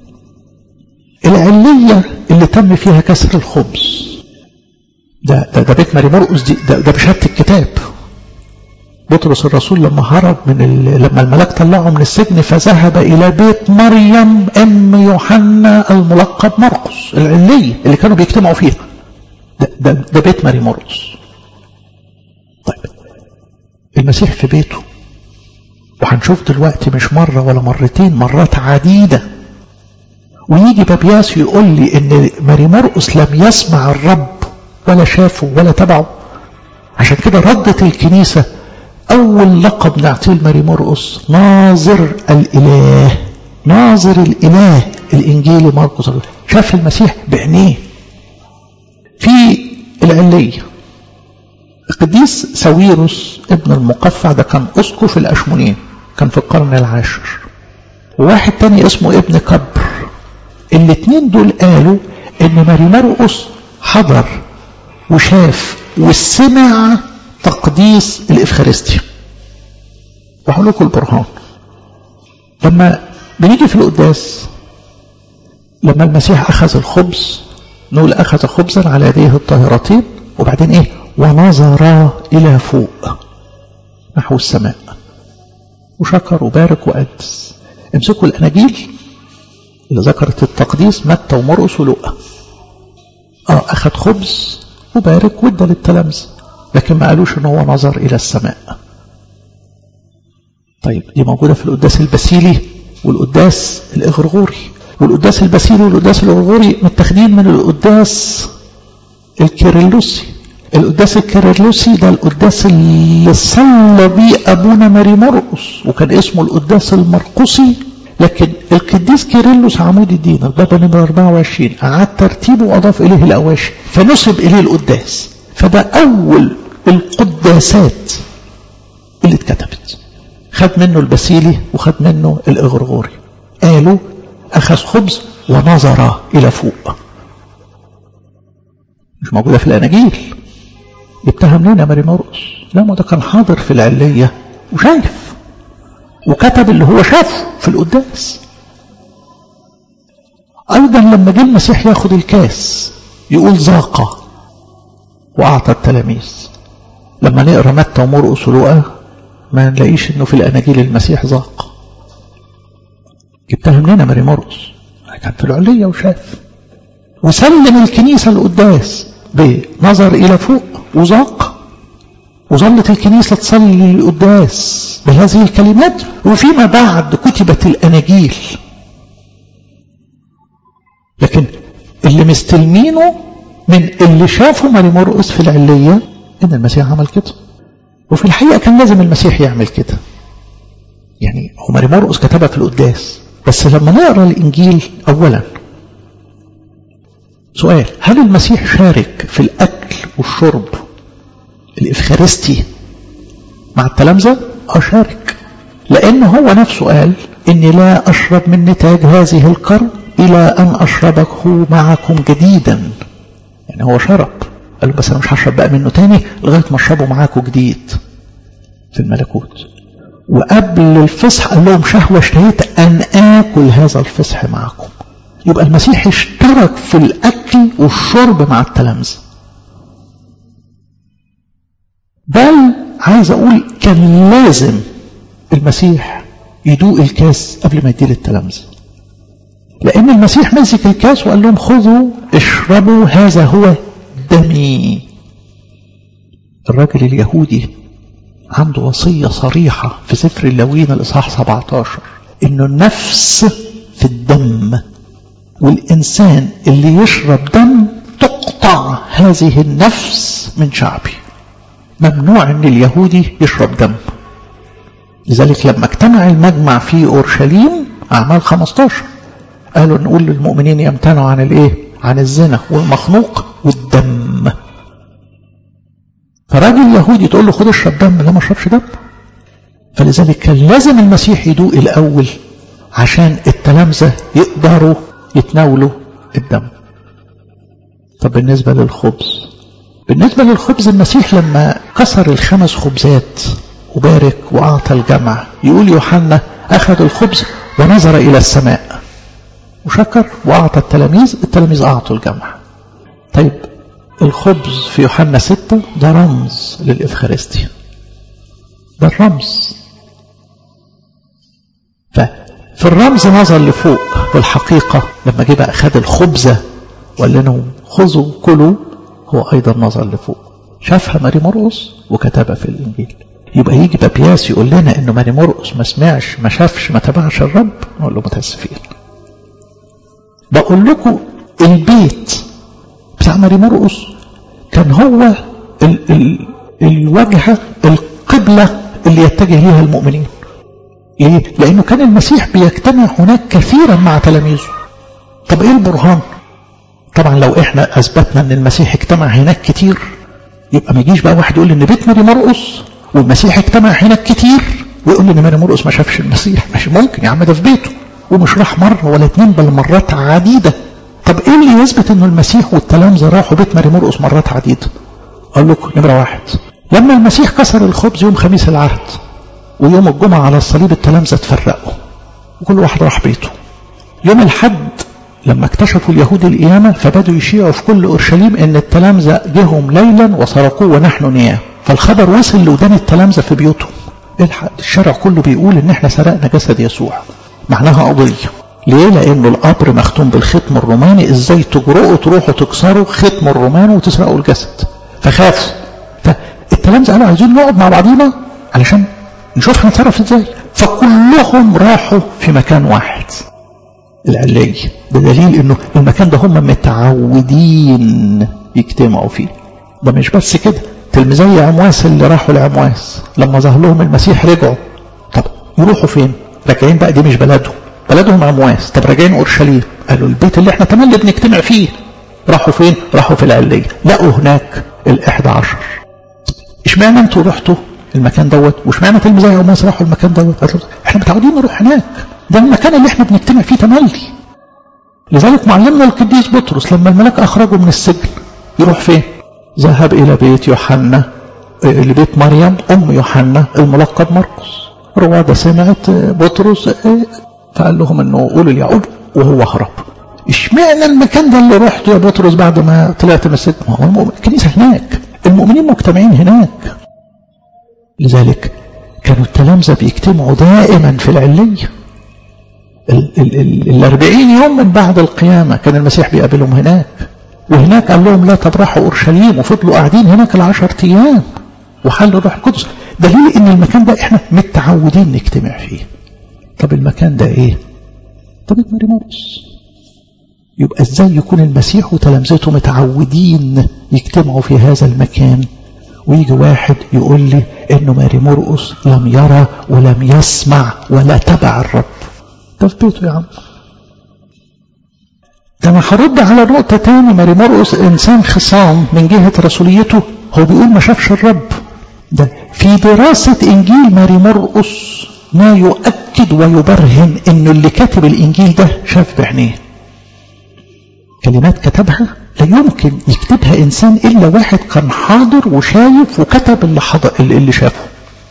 العلية اللي تم فيها كسر الخبز ده ده, ده بيت ماري مرقس دي ده, ده بشهادة الكتاب بطرس الرسول لما هرب من ال... لما الملاك طلعه من السجن فذهب إلى بيت مريم أم يوحنا الملقب مرقس العلية اللي كانوا بيجتمعوا فيها ده, ده, ده بيت ماري مرقس طيب المسيح في بيته وهنشوف دلوقتي مش مرة ولا مرتين مرات عديدة ويجي بابياس يقول لي ان ماري مرقس لم يسمع الرب ولا شافه ولا تبعه عشان كده ردت الكنيسة اول لقب نعطيه لماري مرقس ناظر الاله ناظر الاله الانجيلي مرقس شاف المسيح بعينيه في العليه القديس ساويروس ابن المقفع ده كان اسقف الاشمونين كان في القرن العاشر وواحد تاني اسمه ابن كبر الاثنين دول قالوا ان ماري مرقس حضر وشاف وسمع تقديس الافخارستيا وهقول لكم البرهان لما بنيجي في القداس لما المسيح أخذ الخبز نقول أخذ خبزا على يديه الطاهرتين وبعدين إيه ونظر إلى فوق نحو السماء وشكر وبارك وقدس امسكوا الأناجيل اللي ذكرت التقديس متى ومرقس ولوقا اه أخذ خبز وبارك وادى للتلامذة لكن ما قالوش ان هو نظر إلى السماء طيب دي موجودة في القداس البسيلي والقداس الإغرغوري والقداس البسيلي والقداس الإغرغوري متاخدين من القداس الكيرلسي القداس الكيرلسي ده القداس اللي صلى بيه أبونا ماري مرقس وكان اسمه القداس المرقسي لكن القديس كيرلس عمود الدين البابا نمرة 24 أعاد ترتيبه وأضاف إليه الأواشي فنسب إليه القداس فده أول القداسات اللي اتكتبت خد منه البسيلي وخد منه الإغرغوري قالوا أخذ خبز ونظر إلى فوق مش موجودة في الأناجيل جبتها منين يا ماري مرقس لا ما ده كان حاضر في العلية وشايف وكتب اللي هو شافه في القداس أيضا لما جه المسيح ياخد الكاس يقول ذاق وأعطى التلاميذ لما نقرا متى ومرقس ولوقا ما نلاقيش انه في الاناجيل المسيح ذاق جبتها منين يا ماري مرقس كان في العليه وشاف وسلم الكنيسه القداس بنظر الى فوق وذاق وظلت الكنيسه تصلي القداس بهذه الكلمات وفيما بعد كتبت الاناجيل لكن اللي مستلمينه من اللي شافوا ماري مرقس في العليه ان المسيح عمل كده وفي الحقيقة كان لازم المسيح يعمل كده يعني هو ماري مرقس كتبها في القداس بس لما نقرا الانجيل اولا سؤال هل المسيح شارك في الاكل والشرب الافخارستي مع التلامذه اه شارك لان هو نفسه قال اني لا اشرب من نتاج هذه القرن الى ان اشربه معكم جديدا يعني هو شرب قال له بس انا مش هشرب بقى منه تاني لغايه ما اشربه معاكم جديد في الملكوت وقبل الفصح قال لهم شهوه اشتهيت ان اكل هذا الفصح معكم يبقى المسيح اشترك في الاكل والشرب مع التلامذه بل عايز اقول كان لازم المسيح يدوق الكاس قبل ما يديه للتلامذه لان المسيح مسك الكاس وقال لهم خذوا اشربوا هذا هو دمي الراجل اليهودي عنده وصية صريحة في سفر اللاويين الإصحاح 17 إنه النفس في الدم والإنسان اللي يشرب دم تقطع هذه النفس من شعبي ممنوع إن اليهودي يشرب دم لذلك لما اجتمع المجمع في أورشليم أعمال 15 قالوا نقول للمؤمنين يمتنعوا عن الإيه؟ عن الزنا والمخنوق والدم فراجل يهودي تقول له خد اشرب دم لا ما اشربش دم فلذلك كان لازم المسيح يدوق الاول عشان التلامذه يقدروا يتناولوا الدم طب بالنسبه للخبز بالنسبه للخبز المسيح لما كسر الخمس خبزات وبارك واعطى الجمع يقول يوحنا اخذ الخبز ونظر الى السماء وشكر واعطى التلاميذ التلاميذ اعطوا الجمع طيب الخبز في يوحنا ستة ده رمز للإفخارستيا ده الرمز ففي الرمز نظر لفوق والحقيقة لما جه بقى خد الخبزة وقال لنا خذوا كلوا هو أيضا نظر لفوق شافها ماري مرقس وكتبها في الإنجيل يبقى يجي بابياس يقول لنا انه ماري مرقس ما سمعش ما شافش ما تبعش الرب نقول له متاسفين بقول لكم البيت بتاع ماري مرقس كان هو ال ال الوجهة القبلة اللي يتجه ليها المؤمنين ليه؟ لأنه كان المسيح بيجتمع هناك كثيرا مع تلاميذه طب إيه البرهان؟ طبعا لو إحنا أثبتنا أن المسيح اجتمع هناك كتير يبقى ما يجيش بقى واحد يقول إن بيت ماري مرقس والمسيح اجتمع هناك كتير ويقول لي إن ماري مرقس ما شافش المسيح مش ممكن يا عم ده في بيته ومش راح مرة ولا اتنين بل مرات عديدة طب ايه اللي يثبت انه المسيح والتلامذة راحوا بيت ماري مرقس مرات عديدة اقول لكم نمرة واحد لما المسيح كسر الخبز يوم خميس العهد ويوم الجمعة على الصليب التلامذة اتفرقوا وكل واحد راح بيته يوم الحد لما اكتشفوا اليهود القيامة فبدوا يشيعوا في كل أورشليم إن التلامذة جهم ليلا وسرقوه ونحن نيام فالخبر وصل لودان التلامذة في بيوتهم الشارع كله بيقول إن احنا سرقنا جسد يسوع معناها قضية ليه؟ لأنه القبر مختوم بالختم الروماني ازاي تجرؤوا تروحوا تكسروا ختم الروماني وتسرقوا الجسد فخافوا فالتلامذة قالوا عايزين نقعد مع بعضينا علشان نشوف هنتصرف ازاي فكلهم راحوا في مكان واحد العلية بدليل انه المكان ده هم متعودين يجتمعوا فيه ده مش بس كده تلميذي عمواس اللي راحوا لعمواس لما ظهر لهم المسيح رجعوا طب يروحوا فين راجعين بقى دي مش بلدهم بلدهم عمواس طب راجعين اورشليم قالوا البيت اللي احنا تملي بنجتمع فيه راحوا فين راحوا في العلية لقوا هناك الاحدى عشر اشمعنى انتوا رحتوا المكان دوت واشمعنى تلميذي عمواس راحوا المكان دوت قالوا احنا متعودين نروح هناك ده المكان اللي احنا بنجتمع فيه تملي لذلك معلمنا القديس بطرس لما الملاك اخرجه من السجن يروح فين ذهب الى بيت يوحنا لبيت مريم ام يوحنا الملقب مرقس روادة سمعت بطرس فقال لهم انه قولوا اليعقوب وهو هرب اشمعنى المكان ده اللي رحته يا بطرس بعد ما طلعت من السجن ما هو الكنيسه هناك المؤمنين مجتمعين هناك لذلك كانوا التلامذة بيجتمعوا دائما في العلية الأربعين يوم من بعد القيامة كان المسيح بيقابلهم هناك وهناك قال لهم لا تبرحوا أورشليم وفضلوا قاعدين هناك العشر أيام وحل الروح القدس دليل ان المكان ده احنا متعودين نجتمع فيه طب المكان ده ايه طب ماري مرقس يبقى ازاي يكون المسيح وتلامذته متعودين يجتمعوا في هذا المكان ويجي واحد يقول لي انه ماري مرقس لم يرى ولم يسمع ولا تبع الرب ده في بيته يا عم ده انا هرد على نقطة تاني ماري مرقس انسان خصام من جهة رسوليته هو بيقول ما شافش الرب ده في دراسة انجيل ماري مرقس ما يؤكد ويبرهن انه اللي كاتب الانجيل ده شاف بعينيه كلمات كتبها لا يمكن يكتبها انسان الا واحد كان حاضر وشايف وكتب اللي حضر اللي شافه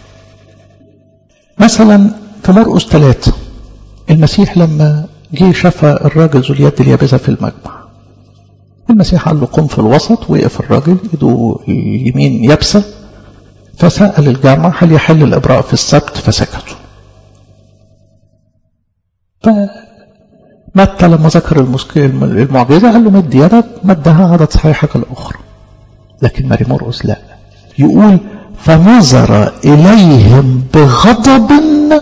مثلا في مرقس ثلاثة المسيح لما جه شاف الراجل ذو اليد اليابسة في المجمع المسيح قال له قم في الوسط وقف الراجل ايده اليمين يابسة فسأل الجامع هل يحل الإبراء في السبت فسكتوا فمتى لما ذكر المعجزة قال له مد يدك مدها عدد صحيحك الأخرى لكن ماري مرقس لا يقول فنظر إليهم بغضب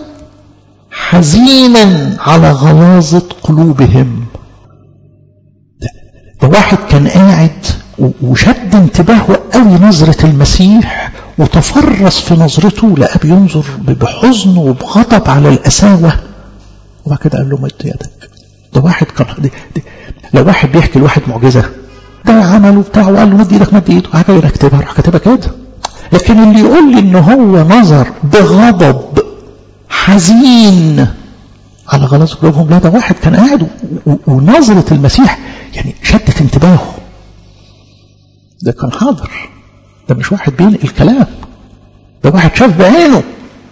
حزينا على غلاظة قلوبهم ده, ده واحد كان قاعد وشد انتباهه قوي نظرة المسيح وتفرس في نظرته لقى بينظر بحزن وبغضب على القساوة وبعد كده قال له مد يدك ده واحد كان دي دي لو واحد بيحكي لواحد معجزة ده عمله بتاعه وقال له مد ايدك مد ايده حاجة يكتبها راح كاتبها كده لكن اللي يقول لي ان هو نظر بغضب حزين على غلاظ قلوبهم لا ده واحد كان قاعد ونظرة المسيح يعني شدت انتباهه ده كان حاضر ده مش واحد بينقل كلام ده واحد شاف بعينه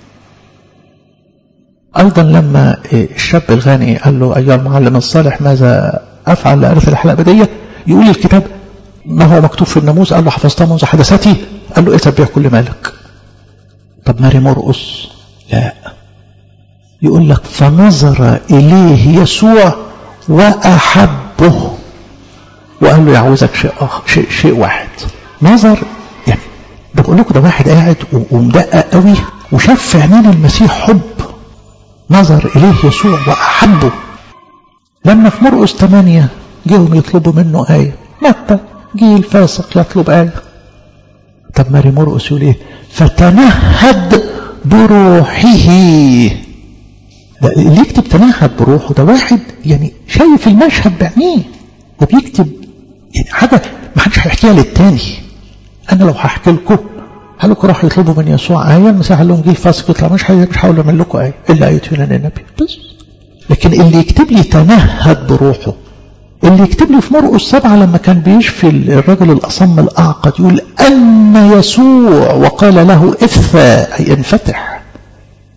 أيضا لما الشاب الغني قال له أيها المعلم الصالح ماذا أفعل لأرث الحياة الأبدية يقول الكتاب ما هو مكتوب في الناموس قال له حفظتها منذ حدثتي قال له اذهب بيع كل مالك طب ماري مرقس لا يقول لك فنظر إليه يسوع وأحبه وقال له يعوزك شيء, آخر شيء, شيء واحد نظر يعني ده بقول لكم ده واحد قاعد ومدقق قوي وشاف في عينين المسيح حب نظر إليه يسوع وأحبه لما في مرقس 8 جيهم يطلبوا منه آية متى جه الفاسق يطلب آية طب ماري مرقس يقول ايه فتنهد بروحه ده اللي يكتب تنهد بروحه ده واحد يعني شايف المشهد بعينيه ده بيكتب يعني حاجة ما حدش هيحكيها للتاني أنا لو هحكي لكم قال لكم راحوا يطلبوا من يسوع آية المسيح قال لهم جه فاسق يطلع مش مش هقول أعمل لكم آية إلا آية يونان النبي بس لكن اللي يكتب لي تنهد بروحه اللي يكتب لي في مرقس سبعة لما كان بيشفي الرجل الأصم الأعقد يقول أن يسوع وقال له افتى أي انفتح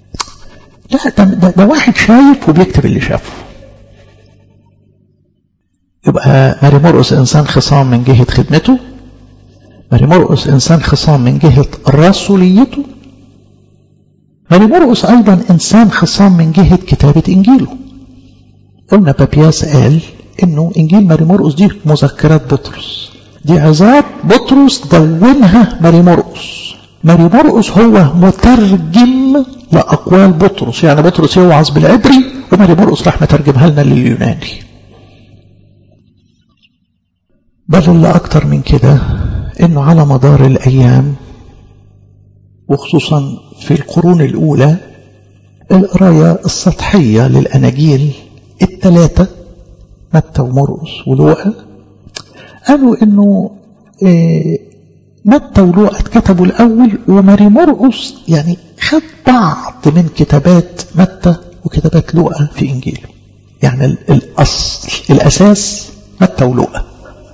لا ده, ده, ده واحد شايف وبيكتب اللي شافه يبقى ماري مرقس إنسان خصام من جهة خدمته ماري مرقس إنسان خصام من جهة رسوليته ماري مرقس أيضا إنسان خصام من جهة كتابة إنجيله قلنا بابياس قال إنه إنجيل ماري مرقس دي مذكرات بطرس دي عظات بطرس دونها ماري مرقس ماري مرقس هو مترجم لأقوال بطرس يعني بطرس يوعظ بالعبري وماري مرقس راح مترجمها لنا لليوناني بل اللي أكتر من كده إنه على مدار الأيام وخصوصا في القرون الأولى القراية السطحية للأناجيل الثلاثة متى ومرقس ولوقا قالوا إنه إيه متى ولوقا اتكتبوا الأول وماري مرقس يعني خد بعض من كتابات متى وكتابات لوقا في إنجيله يعني الأصل الأساس متى ولوقا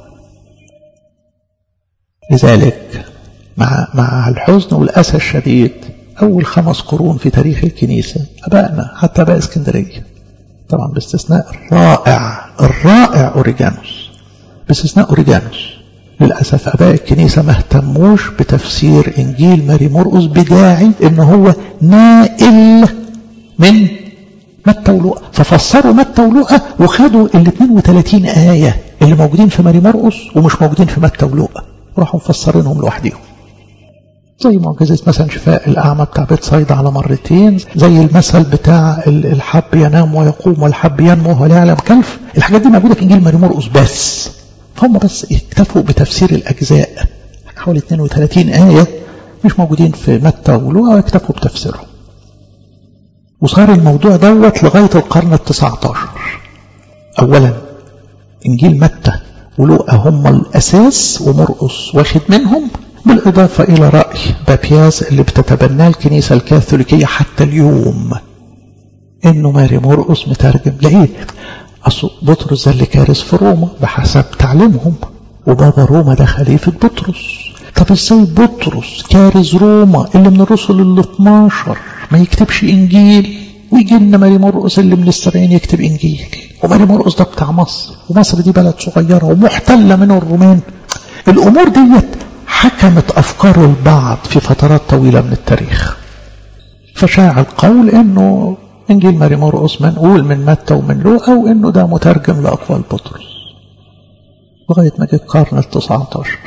لذلك مع مع الحزن والأسى الشديد أول خمس قرون في تاريخ الكنيسة أبائنا حتى أباء اسكندرية طبعا باستثناء الرائع الرائع أوريجانوس باستثناء أوريجانوس للأسف أباء الكنيسة ما اهتموش بتفسير إنجيل ماري مرقس بداعي إن هو نائل من متى ولوقا ففسروا متى ولوقا وخدوا ال 32 آية اللي موجودين في ماري مرقس ومش موجودين في متى ولوقا وراحوا مفسرينهم لوحدهم زي معجزة مثلا شفاء الأعمى بتاع بيت صيدا على مرتين زي المثل بتاع الحب ينام ويقوم والحب ينمو ولا يعلم كيف الحاجات دي موجودة في إنجيل ماري مرقس بس فهم بس اكتفوا بتفسير الأجزاء حوالي 32 آية مش موجودين في متى ولوقا اكتفوا بتفسيرهم وصار الموضوع دوت لغاية القرن التسعة عشر أولا إنجيل متى ولوقا هم الأساس ومرقس واخد منهم بالإضافة إلى رأي بابياس اللي بتتبناه الكنيسة الكاثوليكية حتى اليوم إنه ماري مرقس مترجم لإيه؟ أصل بطرس ده اللي كارث في روما بحسب تعليمهم وبابا روما ده خليفة بطرس طب ازاي بطرس كارث روما اللي من الرسل ال 12 ما يكتبش إنجيل ويجي لنا ماري مرقس اللي من السبعين يكتب إنجيل وماري مرقس ده بتاع مصر ومصر دي بلد صغيرة ومحتلة من الرومان الأمور ديت حكمت أفكار البعض في فترات طويلة من التاريخ فشاع القول أنه إنجيل ماري مرقس منقول من متى ومن لوقا وأنه ده مترجم لأقوال بطرس لغاية ما جه القرن التسعة عشر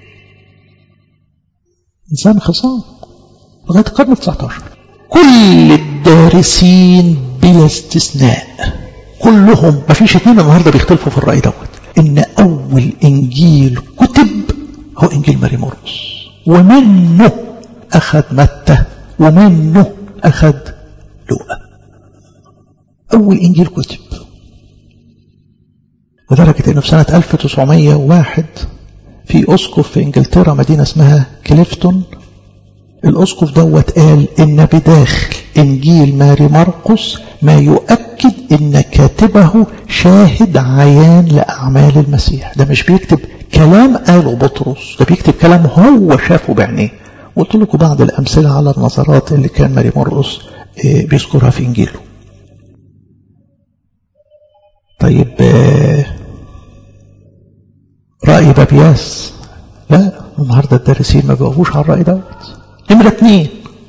إنسان خصام لغاية القرن التسعة عشر كل الدارسين بلا استثناء كلهم ما فيش اثنين النهارده بيختلفوا في الرأي دوت إن أول إنجيل كتب هو إنجيل ماري مرقس ومنه أخذ متى ومنه أخذ لوقا أول إنجيل كتب لدرجة أنه في سنة 1901 في أسقف في إنجلترا مدينة اسمها كليفتون الأسقف دوت قال إن بداخل إنجيل ماري مرقس ما يؤكد إن كاتبه شاهد عيان لأعمال المسيح ده مش بيكتب كلام قاله بطرس ده بيكتب كلام هو شافه بعينيه قلت لكم بعض الأمثلة على النظرات اللي كان ماري مرقس بيذكرها في إنجيله طيب رأي بابياس لا النهاردة الدارسين ما بيقفوش على الرأي دوت نمرة اثنين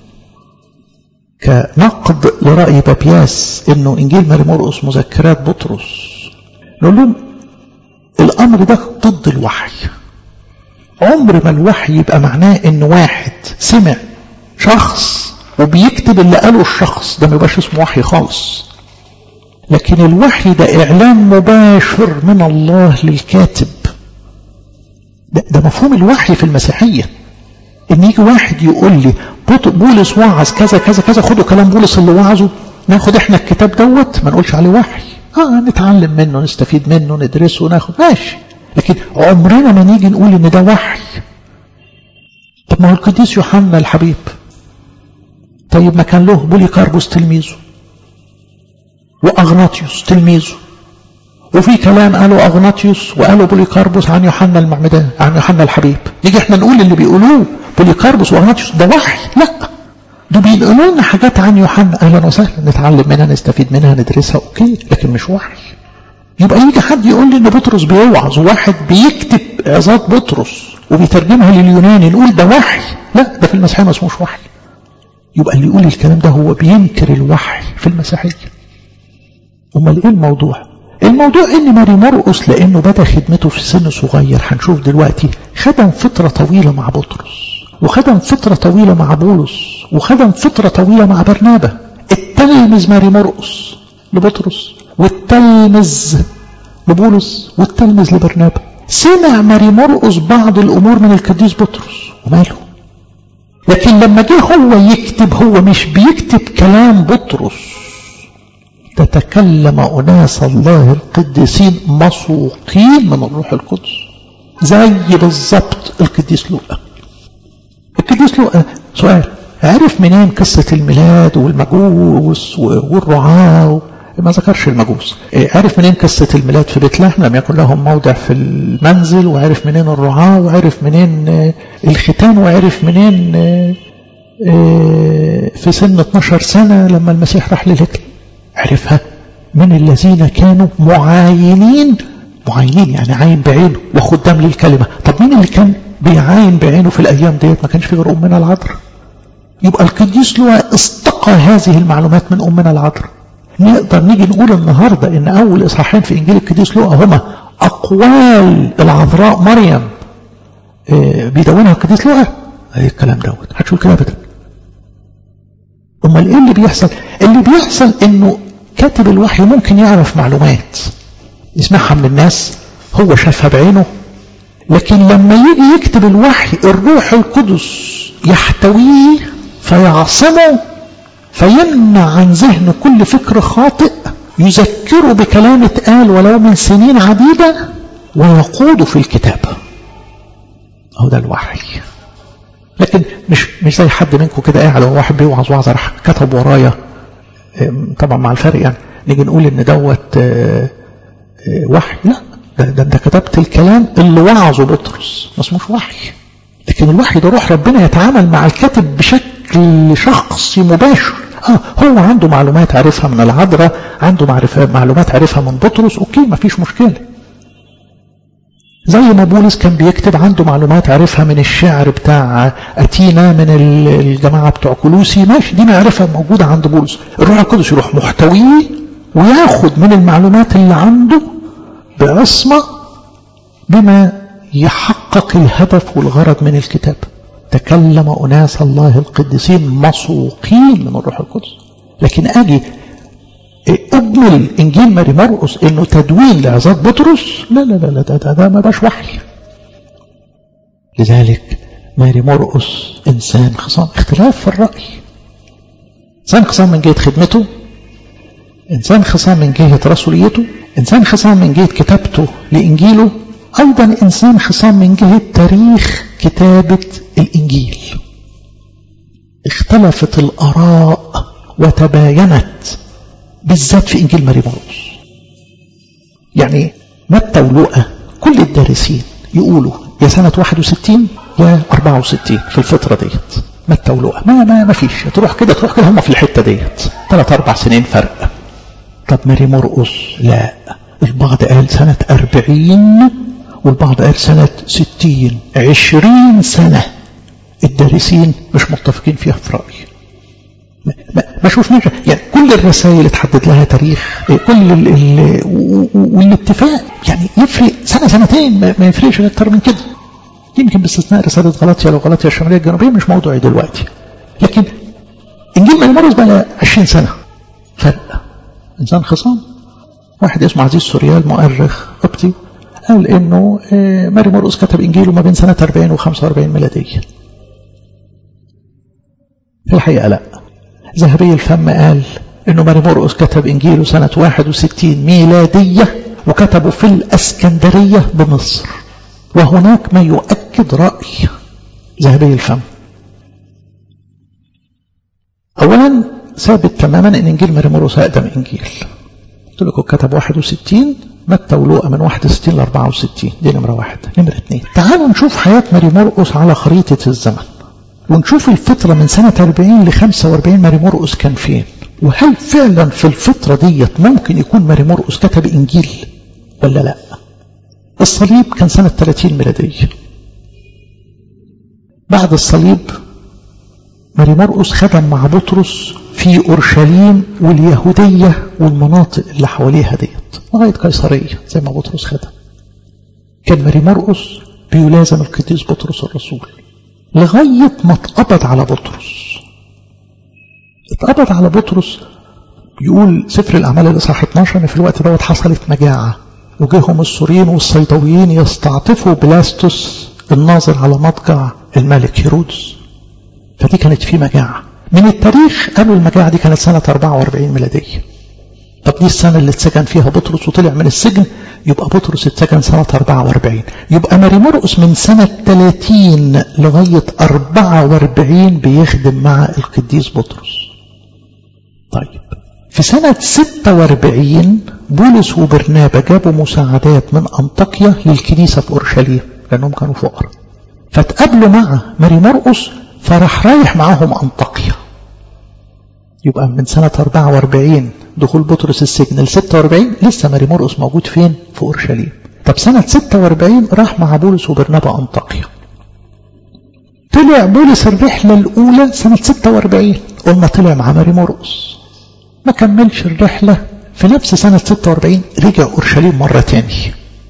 كنقد لرأي بابياس انه انجيل ماري مرقس مذكرات بطرس نقول لهم الامر ده ضد الوحي عمر ما الوحي يبقى معناه ان واحد سمع شخص وبيكتب اللي قاله الشخص ده ما يبقاش اسمه وحي خالص لكن الوحي ده اعلان مباشر من الله للكاتب ده, ده مفهوم الوحي في المسيحيه ان يجي واحد يقول لي بولس وعظ كذا كذا كذا خدوا كلام بولس اللي وعظه ناخد احنا الكتاب دوت ما نقولش عليه وحي اه نتعلم منه نستفيد منه ندرسه ناخد ماشي لكن عمرنا ما نيجي نقول ان ده وحي طب ما هو القديس يوحنا الحبيب طيب ما كان له بوليكاربوس تلميذه واغناطيوس تلميذه وفي كلام قالوا اغناطيوس وقالوا بوليكاربوس عن يوحنا المعمدان عن يوحنا الحبيب نيجي احنا نقول اللي بيقولوه بوليكاربوس واغناطيوس ده وحي لا دول بينقلوا لنا حاجات عن يوحنا اهلا وسهلا نتعلم منها نستفيد منها ندرسها اوكي لكن مش وحي يبقى يجي حد يقول لي ان بطرس بيوعظ وواحد بيكتب عظات بطرس وبيترجمها لليوناني نقول ده وحي لا ده في المسيحيه ما اسموش وحي يبقى اللي يقول الكلام ده هو بينكر الوحي في المسيحيه امال ايه الموضوع الموضوع ان ماري مرقس لانه بدا خدمته في سن صغير هنشوف دلوقتي خدم فتره طويله مع بطرس وخدم فتره طويله مع بولس وخدم فتره طويله مع برنابا التلمذ ماري مرقس لبطرس والتلمذ لبولس والتلمذ لبرنابا سمع ماري مرقس بعض الامور من القديس بطرس وماله لكن لما جه هو يكتب هو مش بيكتب كلام بطرس تتكلم أناس الله القديسين مسوقين من الروح القدس زي بالظبط القديس لوقا القديس لوقا سؤال عرف منين قصة الميلاد والمجوس والرعاة ما ذكرش المجوس عرف منين قصة الميلاد في بيت لحم لم يكن لهم موضع في المنزل وعرف منين الرعاة وعرف منين الختان وعرف منين في سن 12 سنة لما المسيح راح للهكل عرفها من الذين كانوا معاينين معاينين يعني عين بعينه وخدام للكلمة طب مين اللي كان بيعاين بعينه في الأيام ديت ما كانش في غير أمنا العذراء يبقى القديس لوقا استقى هذه المعلومات من أمنا العذراء نقدر نيجي نقول النهاردة ان اول اصحاحين في انجيل القديس لوقا هما اقوال العذراء مريم بيدونها القديس لوقا ايه الكلام دوت هتشوف كده ابدا امال ايه اللي بيحصل اللي بيحصل انه كاتب الوحي ممكن يعرف معلومات يسمعها من الناس هو شافها بعينه لكن لما يجي يكتب الوحي الروح القدس يحتويه فيعصمه فيمنع عن ذهنه كل فكر خاطئ يذكره بكلام اتقال ولو من سنين عديدة ويقوده في الكتابة أو ده الوحي لكن مش مش زي حد منكم كده قاعد هو واحد بيوعظ وعظة راح كتب ورايا طبعا مع الفرق يعني نيجي نقول ان دوت وحي لا ده, ده انت كتبت الكلام اللي وعظه بطرس ما اسموش وحي لكن الوحي ده روح ربنا يتعامل مع الكاتب بشكل شخصي مباشر اه هو عنده معلومات عرفها من العذراء عنده معرفة معلومات عرفها من بطرس اوكي ما فيش مشكله زي ما بولس كان بيكتب عنده معلومات عرفها من الشعر بتاع أتينا من الجماعة بتوع كلوسي ماشي دي معرفة موجودة عند بولس الروح القدس يروح محتويه وياخد من المعلومات اللي عنده بعصمة بما يحقق الهدف والغرض من الكتاب تكلم أناس الله القديسين مسوقين من الروح القدس لكن أجي أجمل إنجيل ماري مرقس إنه تدوين لعظات بطرس لا لا لا لا ده, ده, ده ما باش وحي لذلك ماري مرقس إنسان خصام اختلاف في الرأي إنسان خصام من جهة خدمته إنسان خصام من جهة رسوليته إنسان خصام من جهة كتابته لإنجيله أيضا إنسان خصام من جهة تاريخ كتابة الإنجيل اختلفت الآراء وتباينت بالذات في إنجيل ماري مرقس يعني متى ولوقا كل الدارسين يقولوا يا سنة 61 يا 64 في الفترة ديت متى ولوقا ما ما ما فيش تروح كده تروح كده هم في الحتة ديت ثلاث أربع سنين فرق طب ماري مرقس لا البعض قال سنة 40 والبعض قال سنة 60 20 سنة الدارسين مش متفقين فيها في رأيي ما, ما شفناش يعني كل الرسائل اتحدد لها تاريخ كل ال ال والاتفاق يعني يفرق سنة سنتين ما يفرقش اكتر من كده يمكن باستثناء رسالة غلطية لو غلطية الشمالية الجنوبية مش موضوعي دلوقتي لكن انجيل ماري مرقس بقى 20 سنة فرق انسان خصام واحد اسمه عزيز سوريال مؤرخ قبطي قال انه ماري مرقس كتب انجيله ما بين سنة 40 و 45 ميلادية في الحقيقة لا ذهبي الفم قال انه ماري مرقس كتب انجيله سنة 61 ميلادية وكتبه في الاسكندرية بمصر وهناك ما يؤكد رأي ذهبي الفم اولا ثابت تماما ان انجيل ماري مرقس اقدم انجيل قلت لكم كتب 61 متى ولوقا من 61 ل 64 دي نمرة واحد نمرة اثنين تعالوا نشوف حياة ماري مرقس على خريطة الزمن ونشوف الفترة من سنة 40 ل 45 ماري مرقس كان فين وهل فعلا في الفترة ديت ممكن يكون ماري مرقس كتب إنجيل ولا لا الصليب كان سنة 30 ميلادية بعد الصليب ماري مرقس خدم مع بطرس في أورشليم واليهودية والمناطق اللي حواليها ديت لغاية قيصرية زي ما بطرس خدم كان ماري مرقس بيلازم القديس بطرس الرسول لغاية ما اتقبض على بطرس اتقبض على بطرس يقول سفر الأعمال الإصحاح 12 إن في الوقت دوت حصلت مجاعة وجيهم السوريين والصيدويين يستعطفوا بلاستوس الناظر على مضجع الملك هيرودس فدي كانت في مجاعة من التاريخ قالوا المجاعة دي كانت سنة 44 ميلادية طب دي السنة اللي اتسجن فيها بطرس وطلع من السجن يبقى بطرس اتسجن سنة 44 يبقى ماري مرقس من سنة 30 لغاية 44 بيخدم مع القديس بطرس طيب في سنة 46 بولس وبرنابا جابوا مساعدات من أنطاكيا للكنيسة في أورشليم لأنهم كانوا فقراء فتقابلوا مع ماري مرقس فراح رايح معاهم أنطاكيا يبقى من سنة 44 دخول بطرس السجن ل 46 لسه ماري مرقس موجود فين؟ في أورشليم. طب سنة 46 راح مع بولس وبرنابا أنطاكيا. طلع بولس الرحلة الأولى سنة 46 قلنا طلع مع ماري مرقس. ما كملش الرحلة في نفس سنة 46 رجع أورشليم مرة تاني.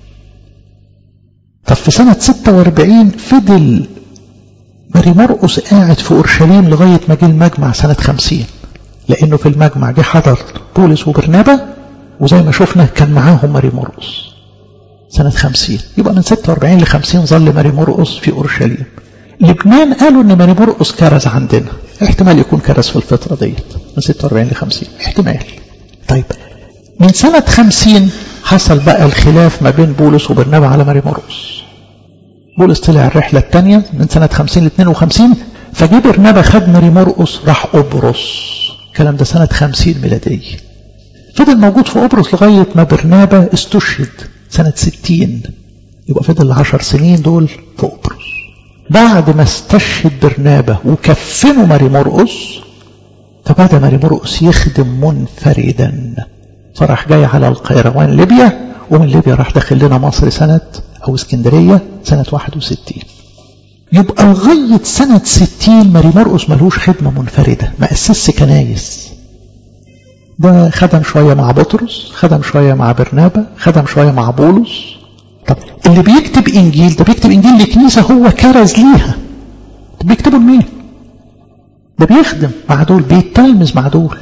طب في سنة 46 فضل ماري مرقس قاعد في أورشليم لغاية ما جه المجمع سنة 50 لأنه في المجمع جه حضر بولس وبرنابا وزي ما شفنا كان معاهم ماري مرقس سنة 50 يبقى من 46 ل 50 ظل ماري مرقس في أورشليم لبنان قالوا إن ماري مرقس كرز عندنا احتمال يكون كرز في الفترة ديت من 46 ل 50 احتمال طيب من سنة 50 حصل بقى الخلاف ما بين بولس وبرنابا على ماري مرقس بولس طلع الرحلة الثانية من سنة 50 ل 52 فجه برنابا خد ماري مرقس راح قبرص الكلام ده سنة 50 ميلادية فضل موجود في قبرص لغاية ما برنابا استشهد سنة 60 يبقى فضل 10 سنين دول في قبرص بعد ما استشهد برنابا وكفنوا ماري مرقس فبدأ ماري مرقس يخدم منفردا فراح جاي على القيروان ليبيا ومن ليبيا راح داخل لنا مصر سنة أو اسكندرية سنة 61 يبقى لغاية سنة 60 ماري مرقس ملوش خدمة منفردة ما أسسش كنايس ده خدم شوية مع بطرس خدم شوية مع برنابا خدم شوية مع بولس طب اللي بيكتب إنجيل ده بيكتب إنجيل لكنيسة هو كرز ليها طب بيكتبوا لمين ده بيخدم مع دول بيتلمذ مع دول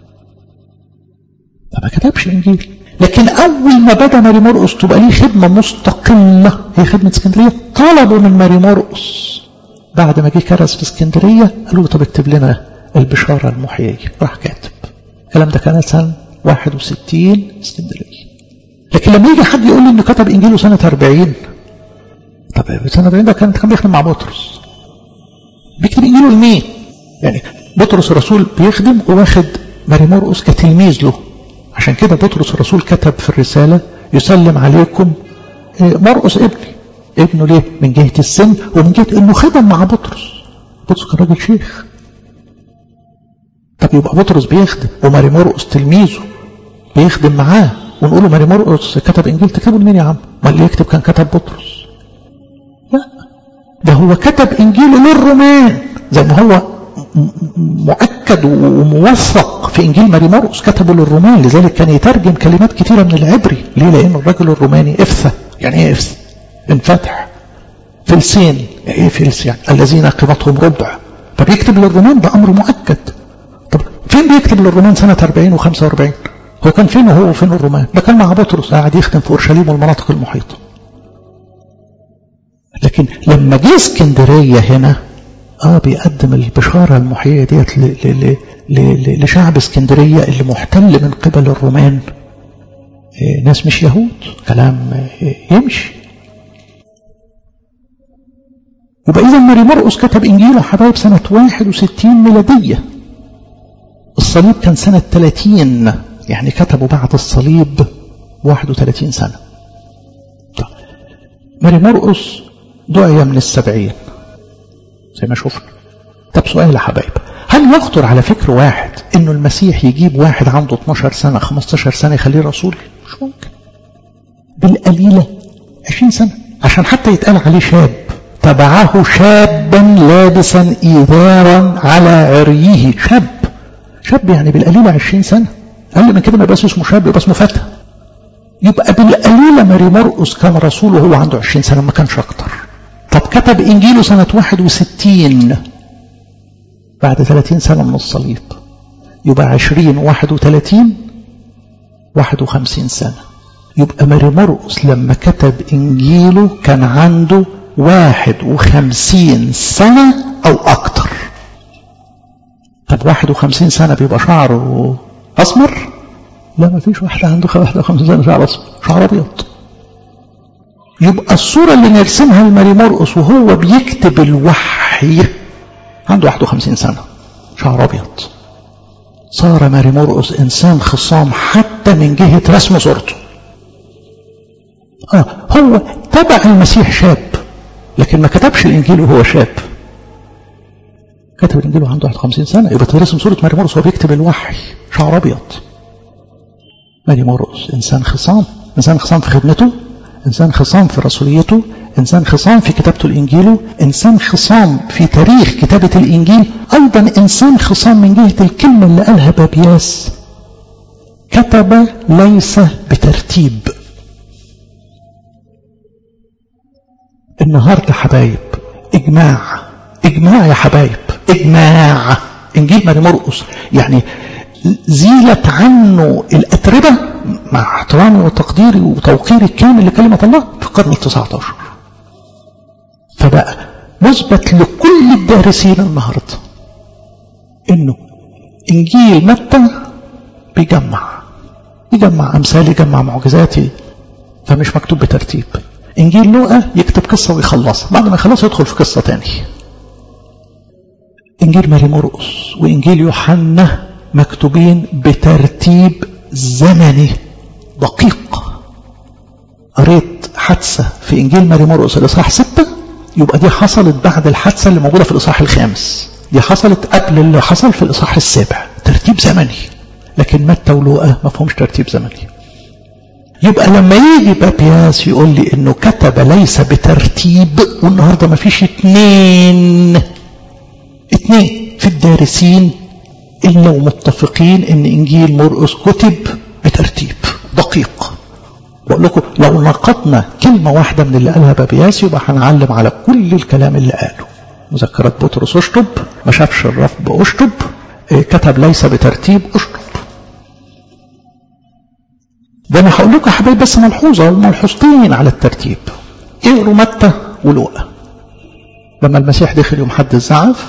فما كتبش إنجيل لكن أول ما بدأ ماري مرقس تبقى ليه خدمة مستقلة هي خدمة اسكندرية طلبوا من ماري مرقس بعد ما جه كرز في اسكندرية قالوا له طب اكتب لنا البشارة المحيية راح كاتب الكلام ده كان سنة 61 اسكندرية لكن لما يجي حد يقول لي انه كتب انجيله سنة 40 طب سنة 40 ده كان كان بيخدم مع بطرس بيكتب انجيله لمين؟ يعني بطرس الرسول بيخدم وواخد ماري مرقس كتلميذ له عشان كده بطرس الرسول كتب في الرسالة يسلم عليكم مرقس ابني ابنه ليه من جهة السن ومن جهة انه خدم مع بطرس بطرس كان راجل شيخ طب يبقى بطرس بيخدم وماري مرقس تلميذه بيخدم معاه ونقول له ماري مرقس كتب انجيل تكتبه لمين يا عم ما اللي يكتب كان كتب بطرس لا ده هو كتب انجيله للرومان زي ما هو مؤكد وموثق في انجيل ماري مرقس كتبه للرومان لذلك كان يترجم كلمات كثيره من العبري ليه لان الرجل الروماني افثى يعني ايه افثى انفتح فلسين ايه فلس يعني الذين قيمتهم ربع طب يكتب للرومان ده امر مؤكد طب فين بيكتب للرومان سنه 40 و45 هو كان فين هو وفين الرومان ده كان مع بطرس قاعد يخدم في اورشليم والمناطق المحيطه لكن لما جه اسكندريه هنا اه بيقدم البشاره المحييه ديت لشعب اسكندريه اللي محتل من قبل الرومان إيه ناس مش يهود كلام إيه يمشي يبقى اذا ماري مرقس كتب انجيله حبايب سنه 61 ميلاديه الصليب كان سنه 30 يعني كتبوا بعد الصليب 31 سنه طيب. ماري مرقس دعي من السبعين زي ما شفنا طب سؤال يا حبايب هل يخطر على فكر واحد انه المسيح يجيب واحد عنده 12 سنة 15 سنة يخليه رسول مش ممكن بالقليلة 20 سنة عشان حتى يتقال عليه شاب تبعه شابا لابسا إيذارا على عريه شاب شاب يعني بالقليلة 20 سنة أقل من كده ما يبقاش اسمه شاب يبقى اسمه فتى يبقى بالقليلة ماري مرقس كان رسول وهو عنده 20 سنة ما كانش أكتر طب كتب إنجيله سنة 61 بعد 30 سنة من الصليب يبقى 20 31 51 سنة يبقى ماري مرقس لما كتب إنجيله كان عنده 51 سنة أو أكتر طب 51 سنة بيبقى شعره أسمر لا ما فيش واحد عنده 51 سنة شعر أسمر شعر أبيض يبقى الصورة اللي نرسمها لماري مرقس وهو بيكتب الوحي عنده 51 سنة شعر أبيض صار ماري مرقس إنسان خصام حتى من جهة رسم صورته آه هو تبع المسيح شاب لكن ما كتبش الإنجيل وهو شاب كتب الإنجيل وعنده 51 سنة يبقى ترسم صورة ماري مرقس وهو بيكتب الوحي شعر أبيض ماري مرقس إنسان خصام إنسان خصام في خدمته إنسان خصام في رسوليته إنسان خصام في كتابته الإنجيل إنسان خصام في تاريخ كتابة الإنجيل أيضا إنسان خصام من جهة الكلمة اللي قالها بابياس كتب ليس بترتيب النهاردة حبايب إجماع إجماع يا حبايب إجماع إنجيل ماري مرقس يعني زيلت عنه الأتربة مع احترامي وتقديري وتوقيري الكامل لكلمة الله في القرن التسعة عشر فبقى مثبت لكل الدارسين النهاردة انه انجيل متى بيجمع يجمع امثال يجمع معجزاتي فمش مكتوب بترتيب انجيل لوقا يكتب قصة ويخلصها بعد ما يخلصها يدخل في قصة تاني انجيل ماري مرقس وانجيل يوحنا مكتوبين بترتيب زمني دقيق قريت حادثة في إنجيل ماري مرقس الإصحاح ستة يبقى دي حصلت بعد الحادثة اللي موجودة في الإصحاح الخامس دي حصلت قبل اللي حصل في الإصحاح السابع ترتيب زمني لكن متى ولوقا ما فهمش ترتيب زمني يبقى لما يجي بابياس يقول لي انه كتب ليس بترتيب والنهارده ما فيش اتنين اتنين في الدارسين إلا ومتفقين إن إنجيل مرقس كتب بترتيب دقيق بقول لكم لو نقضنا كلمة واحدة من اللي قالها بابياس يبقى هنعلم على كل الكلام اللي قاله مذكرات بطرس اشطب ما شافش الرفض اشطب كتب ليس بترتيب اشطب ده انا هقول لكم يا حبايبي بس ملحوظه وملحوظتين على الترتيب اقروا متى ولوقا لما المسيح دخل يوم حد الزعف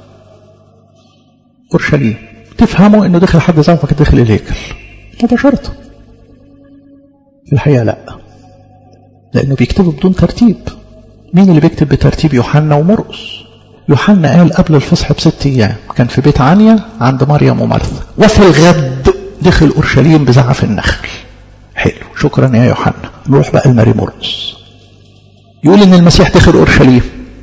اورشليم تفهموا انه دخل حد زعف فكده دخل الهيكل مباشره في الحقيقه لا لانه بيكتبوا بدون ترتيب مين اللي بيكتب بترتيب يوحنا ومرقس يوحنا قال قبل الفصح بست ايام كان في بيت عنيا عند مريم ومرثا وفي الغد دخل اورشليم بزعف النخل حلو شكرا يا يوحنا نروح بقى لماري مرقس يقول ان المسيح دخل اورشليم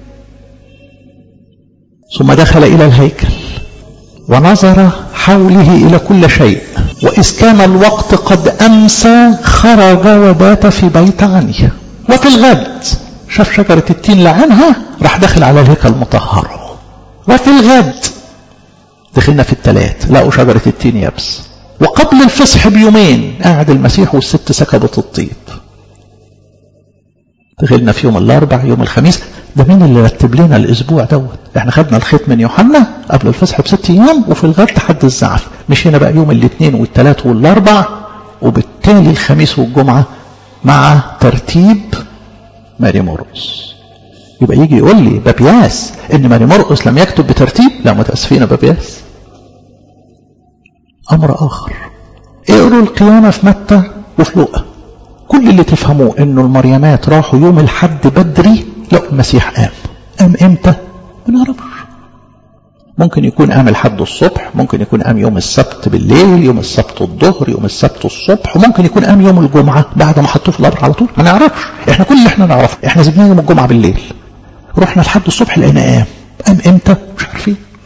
ثم دخل الى الهيكل ونظر حوله الى كل شيء واذ كان الوقت قد امسى خرج وبات في بيت عنيا وفي الغد شاف شجرة التين لعنها راح داخل على الهيكل مطهره وفي الغد دخلنا في الثلاث لقوا شجرة التين يبس وقبل الفصح بيومين قاعد المسيح والست سكبت الطيب دخلنا في يوم الاربع يوم الخميس ده مين اللي رتب لنا الاسبوع دوت احنا خدنا الخيط من يوحنا قبل الفصح بست ايام وفي الغد حد الزعف مشينا بقى يوم الاثنين والثلاث والاربع وبالتالي الخميس والجمعه مع ترتيب ماري مرقس يبقى يجي يقول لي بابياس ان ماري مرقس لم يكتب بترتيب لا متاسفين بابياس امر اخر اقروا القيامه في متى وفي لوقا كل اللي تفهموه انه المريمات راحوا يوم الحد بدري لقوا المسيح قام قام امتى ما نعرفش ممكن يكون قام الحد الصبح ممكن يكون قام يوم السبت بالليل يوم السبت الظهر يوم السبت الصبح وممكن يكون قام يوم الجمعة بعد ما حطوه في القبر على طول ما نعرفش احنا كل اللي احنا نعرفه احنا زبنا يوم الجمعة بالليل رحنا لحد الصبح لقينا قام قام امتى مش عارفين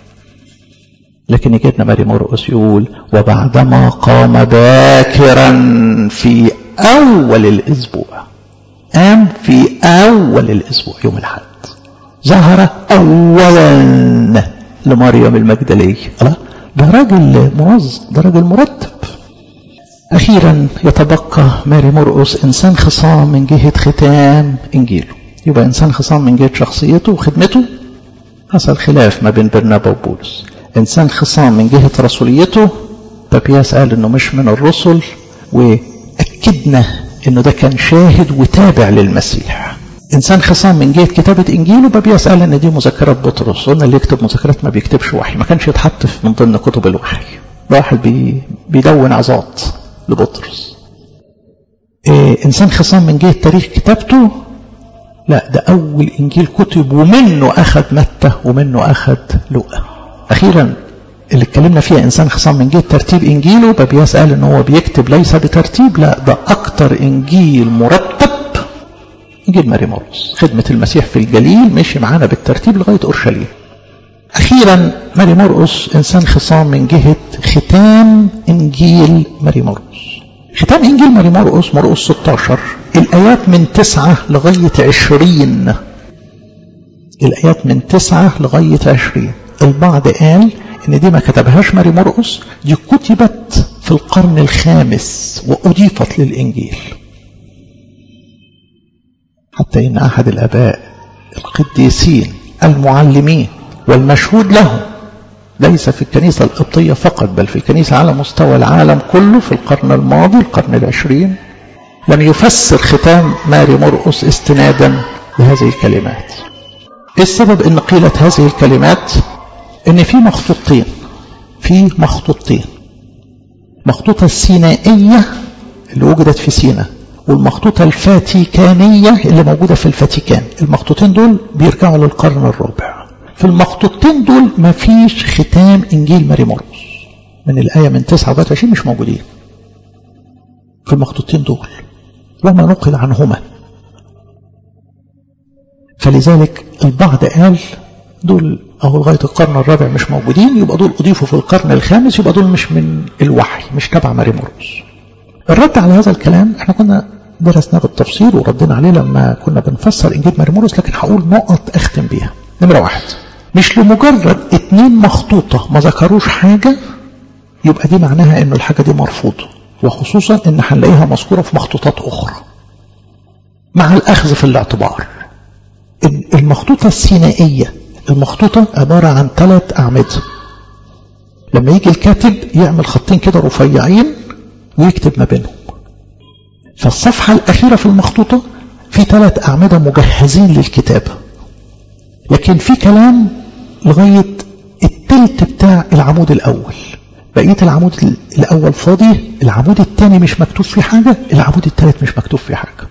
لكن يجي لنا ماري مرقس يقول وبعدما قام باكرا في أول الأسبوع قام في أول الأسبوع يوم الأحد ظهر أولا لمريم المجدلية الله ده راجل منظم ده راجل مرتب أخيرا يتبقى ماري مرقس إنسان خصام من جهة ختام إنجيله يبقى إنسان خصام من جهة شخصيته وخدمته حصل خلاف ما بين برنابا وبولس إنسان خصام من جهة رسوليته بابياس قال إنه مش من الرسل وأكدنا إنه ده كان شاهد وتابع للمسيح إنسان خصام من جهة كتابة إنجيله بابياس قال إن دي مذكرات بطرس قلنا اللي يكتب مذكرات ما بيكتبش وحي ما كانش يتحط من ضمن كتب الوحي واحد بي بيدون عظات لبطرس إيه إنسان خصام من جهة تاريخ كتابته لا ده أول إنجيل كتب ومنه أخذ متى ومنه أخذ لوقا أخيرا اللي اتكلمنا فيها إنسان خصام من جهة ترتيب إنجيله بابياس قال إن هو بيكتب ليس بترتيب لا ده أكتر إنجيل مرتب إنجيل ماري مرقس خدمة المسيح في الجليل مشي معانا بالترتيب لغاية أورشليم أخيرا ماري مرقس إنسان خصام من جهة ختام إنجيل ماري مرقس ختام إنجيل ماري مرقس مرقس 16 الآيات من 9 لغاية 20 الآيات من 9 لغاية 20 البعض قال إن دي ما كتبهاش ماري مرقس دي كتبت في القرن الخامس وأضيفت للإنجيل حتى إن أحد الآباء القديسين المعلمين والمشهود لهم ليس في الكنيسة القبطية فقط بل في الكنيسة على مستوى العالم كله في القرن الماضي القرن العشرين لم يفسر ختام ماري مرقس استنادا لهذه الكلمات السبب ان قيلت هذه الكلمات ان في مخطوطين في مخطوطين مخطوطة السينائية اللي وجدت في سينا والمخطوطة الفاتيكانية اللي موجودة في الفاتيكان المخطوطين دول بيرجعوا للقرن الرابع في المخطوطين دول ما فيش ختام إنجيل ماري مرقس من الآية من 9 لغاية 20 مش موجودين في المخطوطين دول وما نقل عنهما فلذلك البعض قال دول أهو لغاية القرن الرابع مش موجودين يبقى دول أضيفوا في القرن الخامس يبقى دول مش من الوحي مش تبع ماري مرقس الرد على هذا الكلام احنا كنا درسناه بالتفصيل وردنا عليه لما كنا بنفسر إنجيل ماري مرقس لكن هقول نقط أختم بيها نمرة واحد مش لمجرد اتنين مخطوطة ما ذكروش حاجة يبقى دي معناها انه الحاجة دي مرفوضة وخصوصا ان هنلاقيها مذكورة في مخطوطات اخرى مع الاخذ في الاعتبار المخطوطة السينائية المخطوطة عبارة عن ثلاث اعمدة لما يجي الكاتب يعمل خطين كده رفيعين ويكتب ما بينهم فالصفحة الأخيرة في المخطوطة في ثلاث أعمدة مجهزين للكتابة لكن في كلام لغاية التلت بتاع العمود الأول بقية العمود الأول فاضي العمود الثاني مش مكتوب فيه حاجة العمود الثالث مش مكتوب فيه حاجة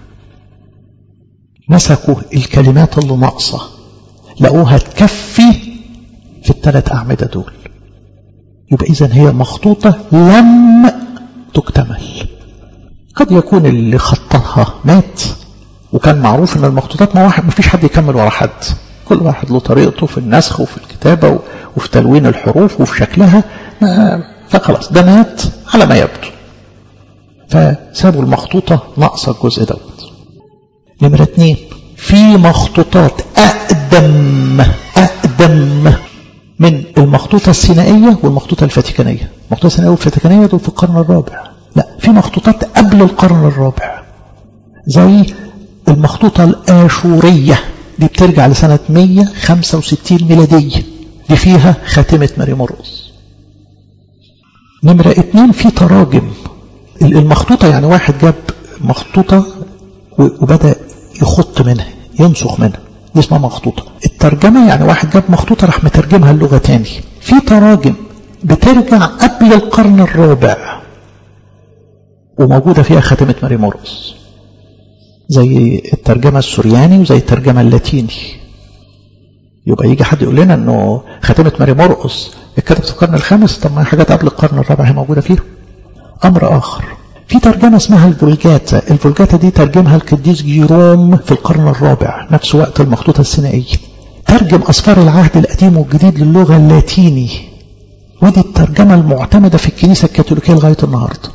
مسكوا الكلمات اللي ناقصة لقوها تكفي في الثلاث أعمدة دول يبقى إذا هي مخطوطة لم تكتمل قد يكون اللي خطها مات وكان معروف ان المخطوطات ما واحد ما فيش حد يكمل ورا حد كل واحد له طريقته في النسخ وفي الكتابة وفي تلوين الحروف وفي شكلها فخلاص ده مات على ما يبدو فسابوا المخطوطة ناقصة الجزء دوت نمرة اتنين في مخطوطات أقدم أقدم من المخطوطة السينائية والمخطوطة الفاتيكانية المخطوطة السينائية والفاتيكانية دول في القرن الرابع لا في مخطوطات قبل القرن الرابع زي المخطوطة الآشورية دي بترجع لسنة 165 ميلادية دي فيها خاتمة ماري مرقس نمرة اتنين في تراجم المخطوطة يعني واحد جاب مخطوطة وبدأ يخط منها ينسخ منها دي اسمها مخطوطة الترجمة يعني واحد جاب مخطوطة راح مترجمها اللغة تاني في تراجم بترجع قبل القرن الرابع وموجودة فيها خاتمة ماري مرقس زي الترجمة السورياني وزي الترجمة اللاتيني يبقى يجي حد يقول لنا انه خاتمة ماري مرقس اتكتبت في القرن الخامس طب ما حاجات قبل القرن الرابع هي موجودة فيها امر اخر في ترجمة اسمها الفولجاتا الفولجاتا دي ترجمها القديس جيروم في القرن الرابع نفس وقت المخطوطة السينائية ترجم أسفار العهد القديم والجديد للغة اللاتيني ودي الترجمة المعتمدة في الكنيسة الكاثوليكية لغاية النهاردة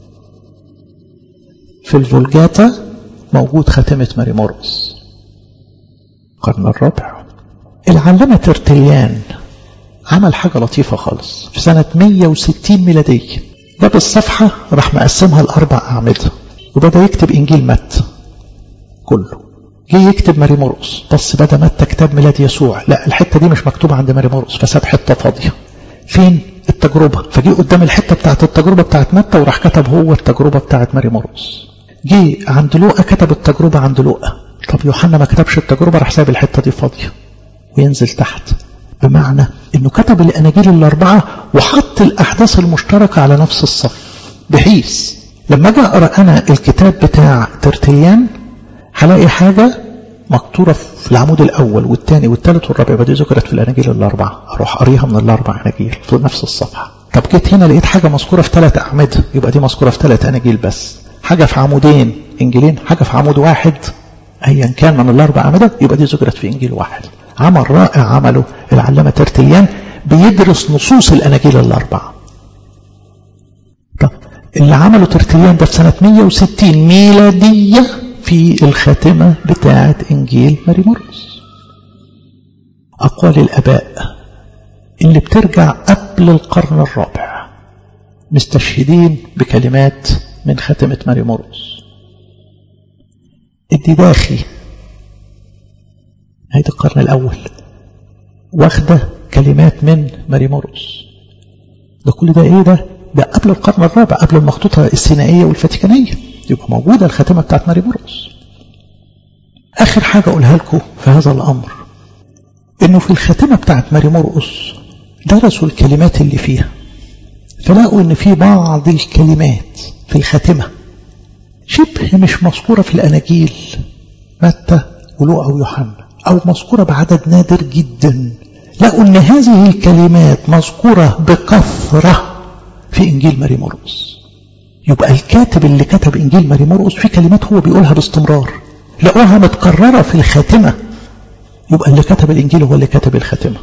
في الفولجاتا موجود خاتمة ماري مورس القرن الرابع العلامة ترتليان عمل حاجة لطيفة خالص في سنة 160 ميلادية جاب الصفحة راح مقسمها لأربع أعمدة وبدأ يكتب إنجيل متى كله جه يكتب ماري مرقس بس بدأ متى كتاب ميلاد يسوع لا الحتة دي مش مكتوبة عند ماري مرقس فساب حتة فاضية فين التجربة فجي قدام الحتة بتاعت التجربة بتاعت متى وراح كتب هو التجربة بتاعت ماري مرقس جه عند لوقا كتب التجربة عند لوقا طب يوحنا ما كتبش التجربة راح ساب الحتة دي فاضية وينزل تحت بمعنى انه كتب الاناجيل الاربعة وحط الاحداث المشتركة على نفس الصف بحيث لما اجي اقرا انا الكتاب بتاع ترتليان هلاقي حاجة مكتورة في العمود الأول والثاني والثالث والرابع بدي ذكرت في الأناجيل الأربعة أروح أقريها من الأربع أناجيل في نفس الصفحة طب جيت هنا لقيت حاجة مذكورة في ثلاث أعمدة يبقى دي مذكورة في ثلاث أناجيل بس حاجة في عمودين إنجيلين حاجة في عمود واحد أيا كان من الأربع أعمدة يبقى دي ذكرت في إنجيل واحد عمل رائع عمله العلامة ترتليان بيدرس نصوص الأناجيل الأربعة طب اللي عمله ترتليان ده في سنة 160 ميلادية في الخاتمة بتاعة إنجيل ماري مرقس أقوال الأباء اللي بترجع قبل القرن الرابع مستشهدين بكلمات من خاتمة ماري مرقس الدداخي هيدا القرن الأول واخدة كلمات من ماري مرقس ده كل ده ايه ده ده قبل القرن الرابع قبل المخطوطة السينائية والفاتيكانية يبقى موجودة الخاتمة بتاعت ماري مرقس آخر حاجة أقولها لكم في هذا الأمر إنه في الخاتمة بتاعت ماري مرقس درسوا الكلمات اللي فيها فلاقوا إن في بعض الكلمات في الخاتمة شبه مش مذكورة في الأناجيل متى ولوقا ويوحنا أو مذكورة بعدد نادر جدا لقوا إن هذه الكلمات مذكورة بكثرة في إنجيل ماري مرقس يبقى الكاتب اللي كتب إنجيل ماري مرقس في كلمات هو بيقولها باستمرار لقوها متكررة في الخاتمة يبقى اللي كتب الإنجيل هو اللي كتب الخاتمة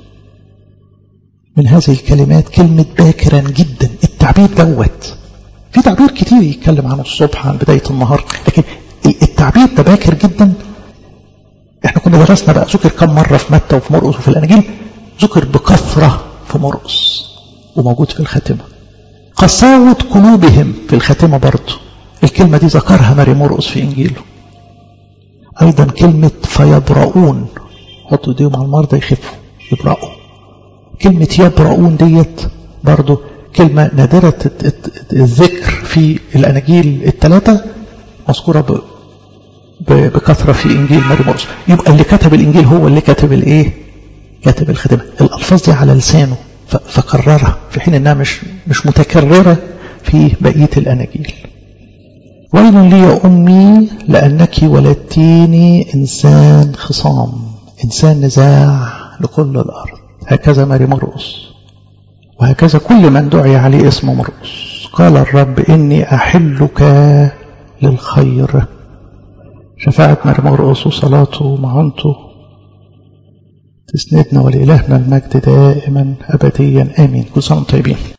من هذه الكلمات كلمة باكرا جدا التعبير دوت في تعبير كتير يتكلم عن الصبح عن بداية النهار لكن التعبير ده باكر جدا احنا كنا درسنا بقى ذكر كم مرة في متى وفي مرقس وفي الأناجيل ذكر بكثرة في مرقس وموجود في الخاتمة قساوة قلوبهم في الخاتمة برضه الكلمة دي ذكرها ماري مرقس في إنجيله أيضا كلمة فيبرؤون حطوا ايديهم على المرضى يخفوا يبرأوا كلمة يبرؤون ديت برضه كلمة نادرة الذكر في الأناجيل الثلاثة مذكورة بكثرة في إنجيل ماري مرقس يبقى اللي كتب الإنجيل هو اللي كتب الإيه؟ كتب الخدمة الألفاظ دي على لسانه فكررها في حين انها مش مش متكرره في بقيه الاناجيل ويل لي يا امي لانك ولدتيني انسان خصام انسان نزاع لكل الارض هكذا ماري مرقس وهكذا كل من دعي عليه اسم مرقس قال الرب اني احلك للخير شفاعة ماري مرقس وصلاته ومعنته تسندنا ولإلهنا المجد دائما أبديا آمين كل سنة طيبين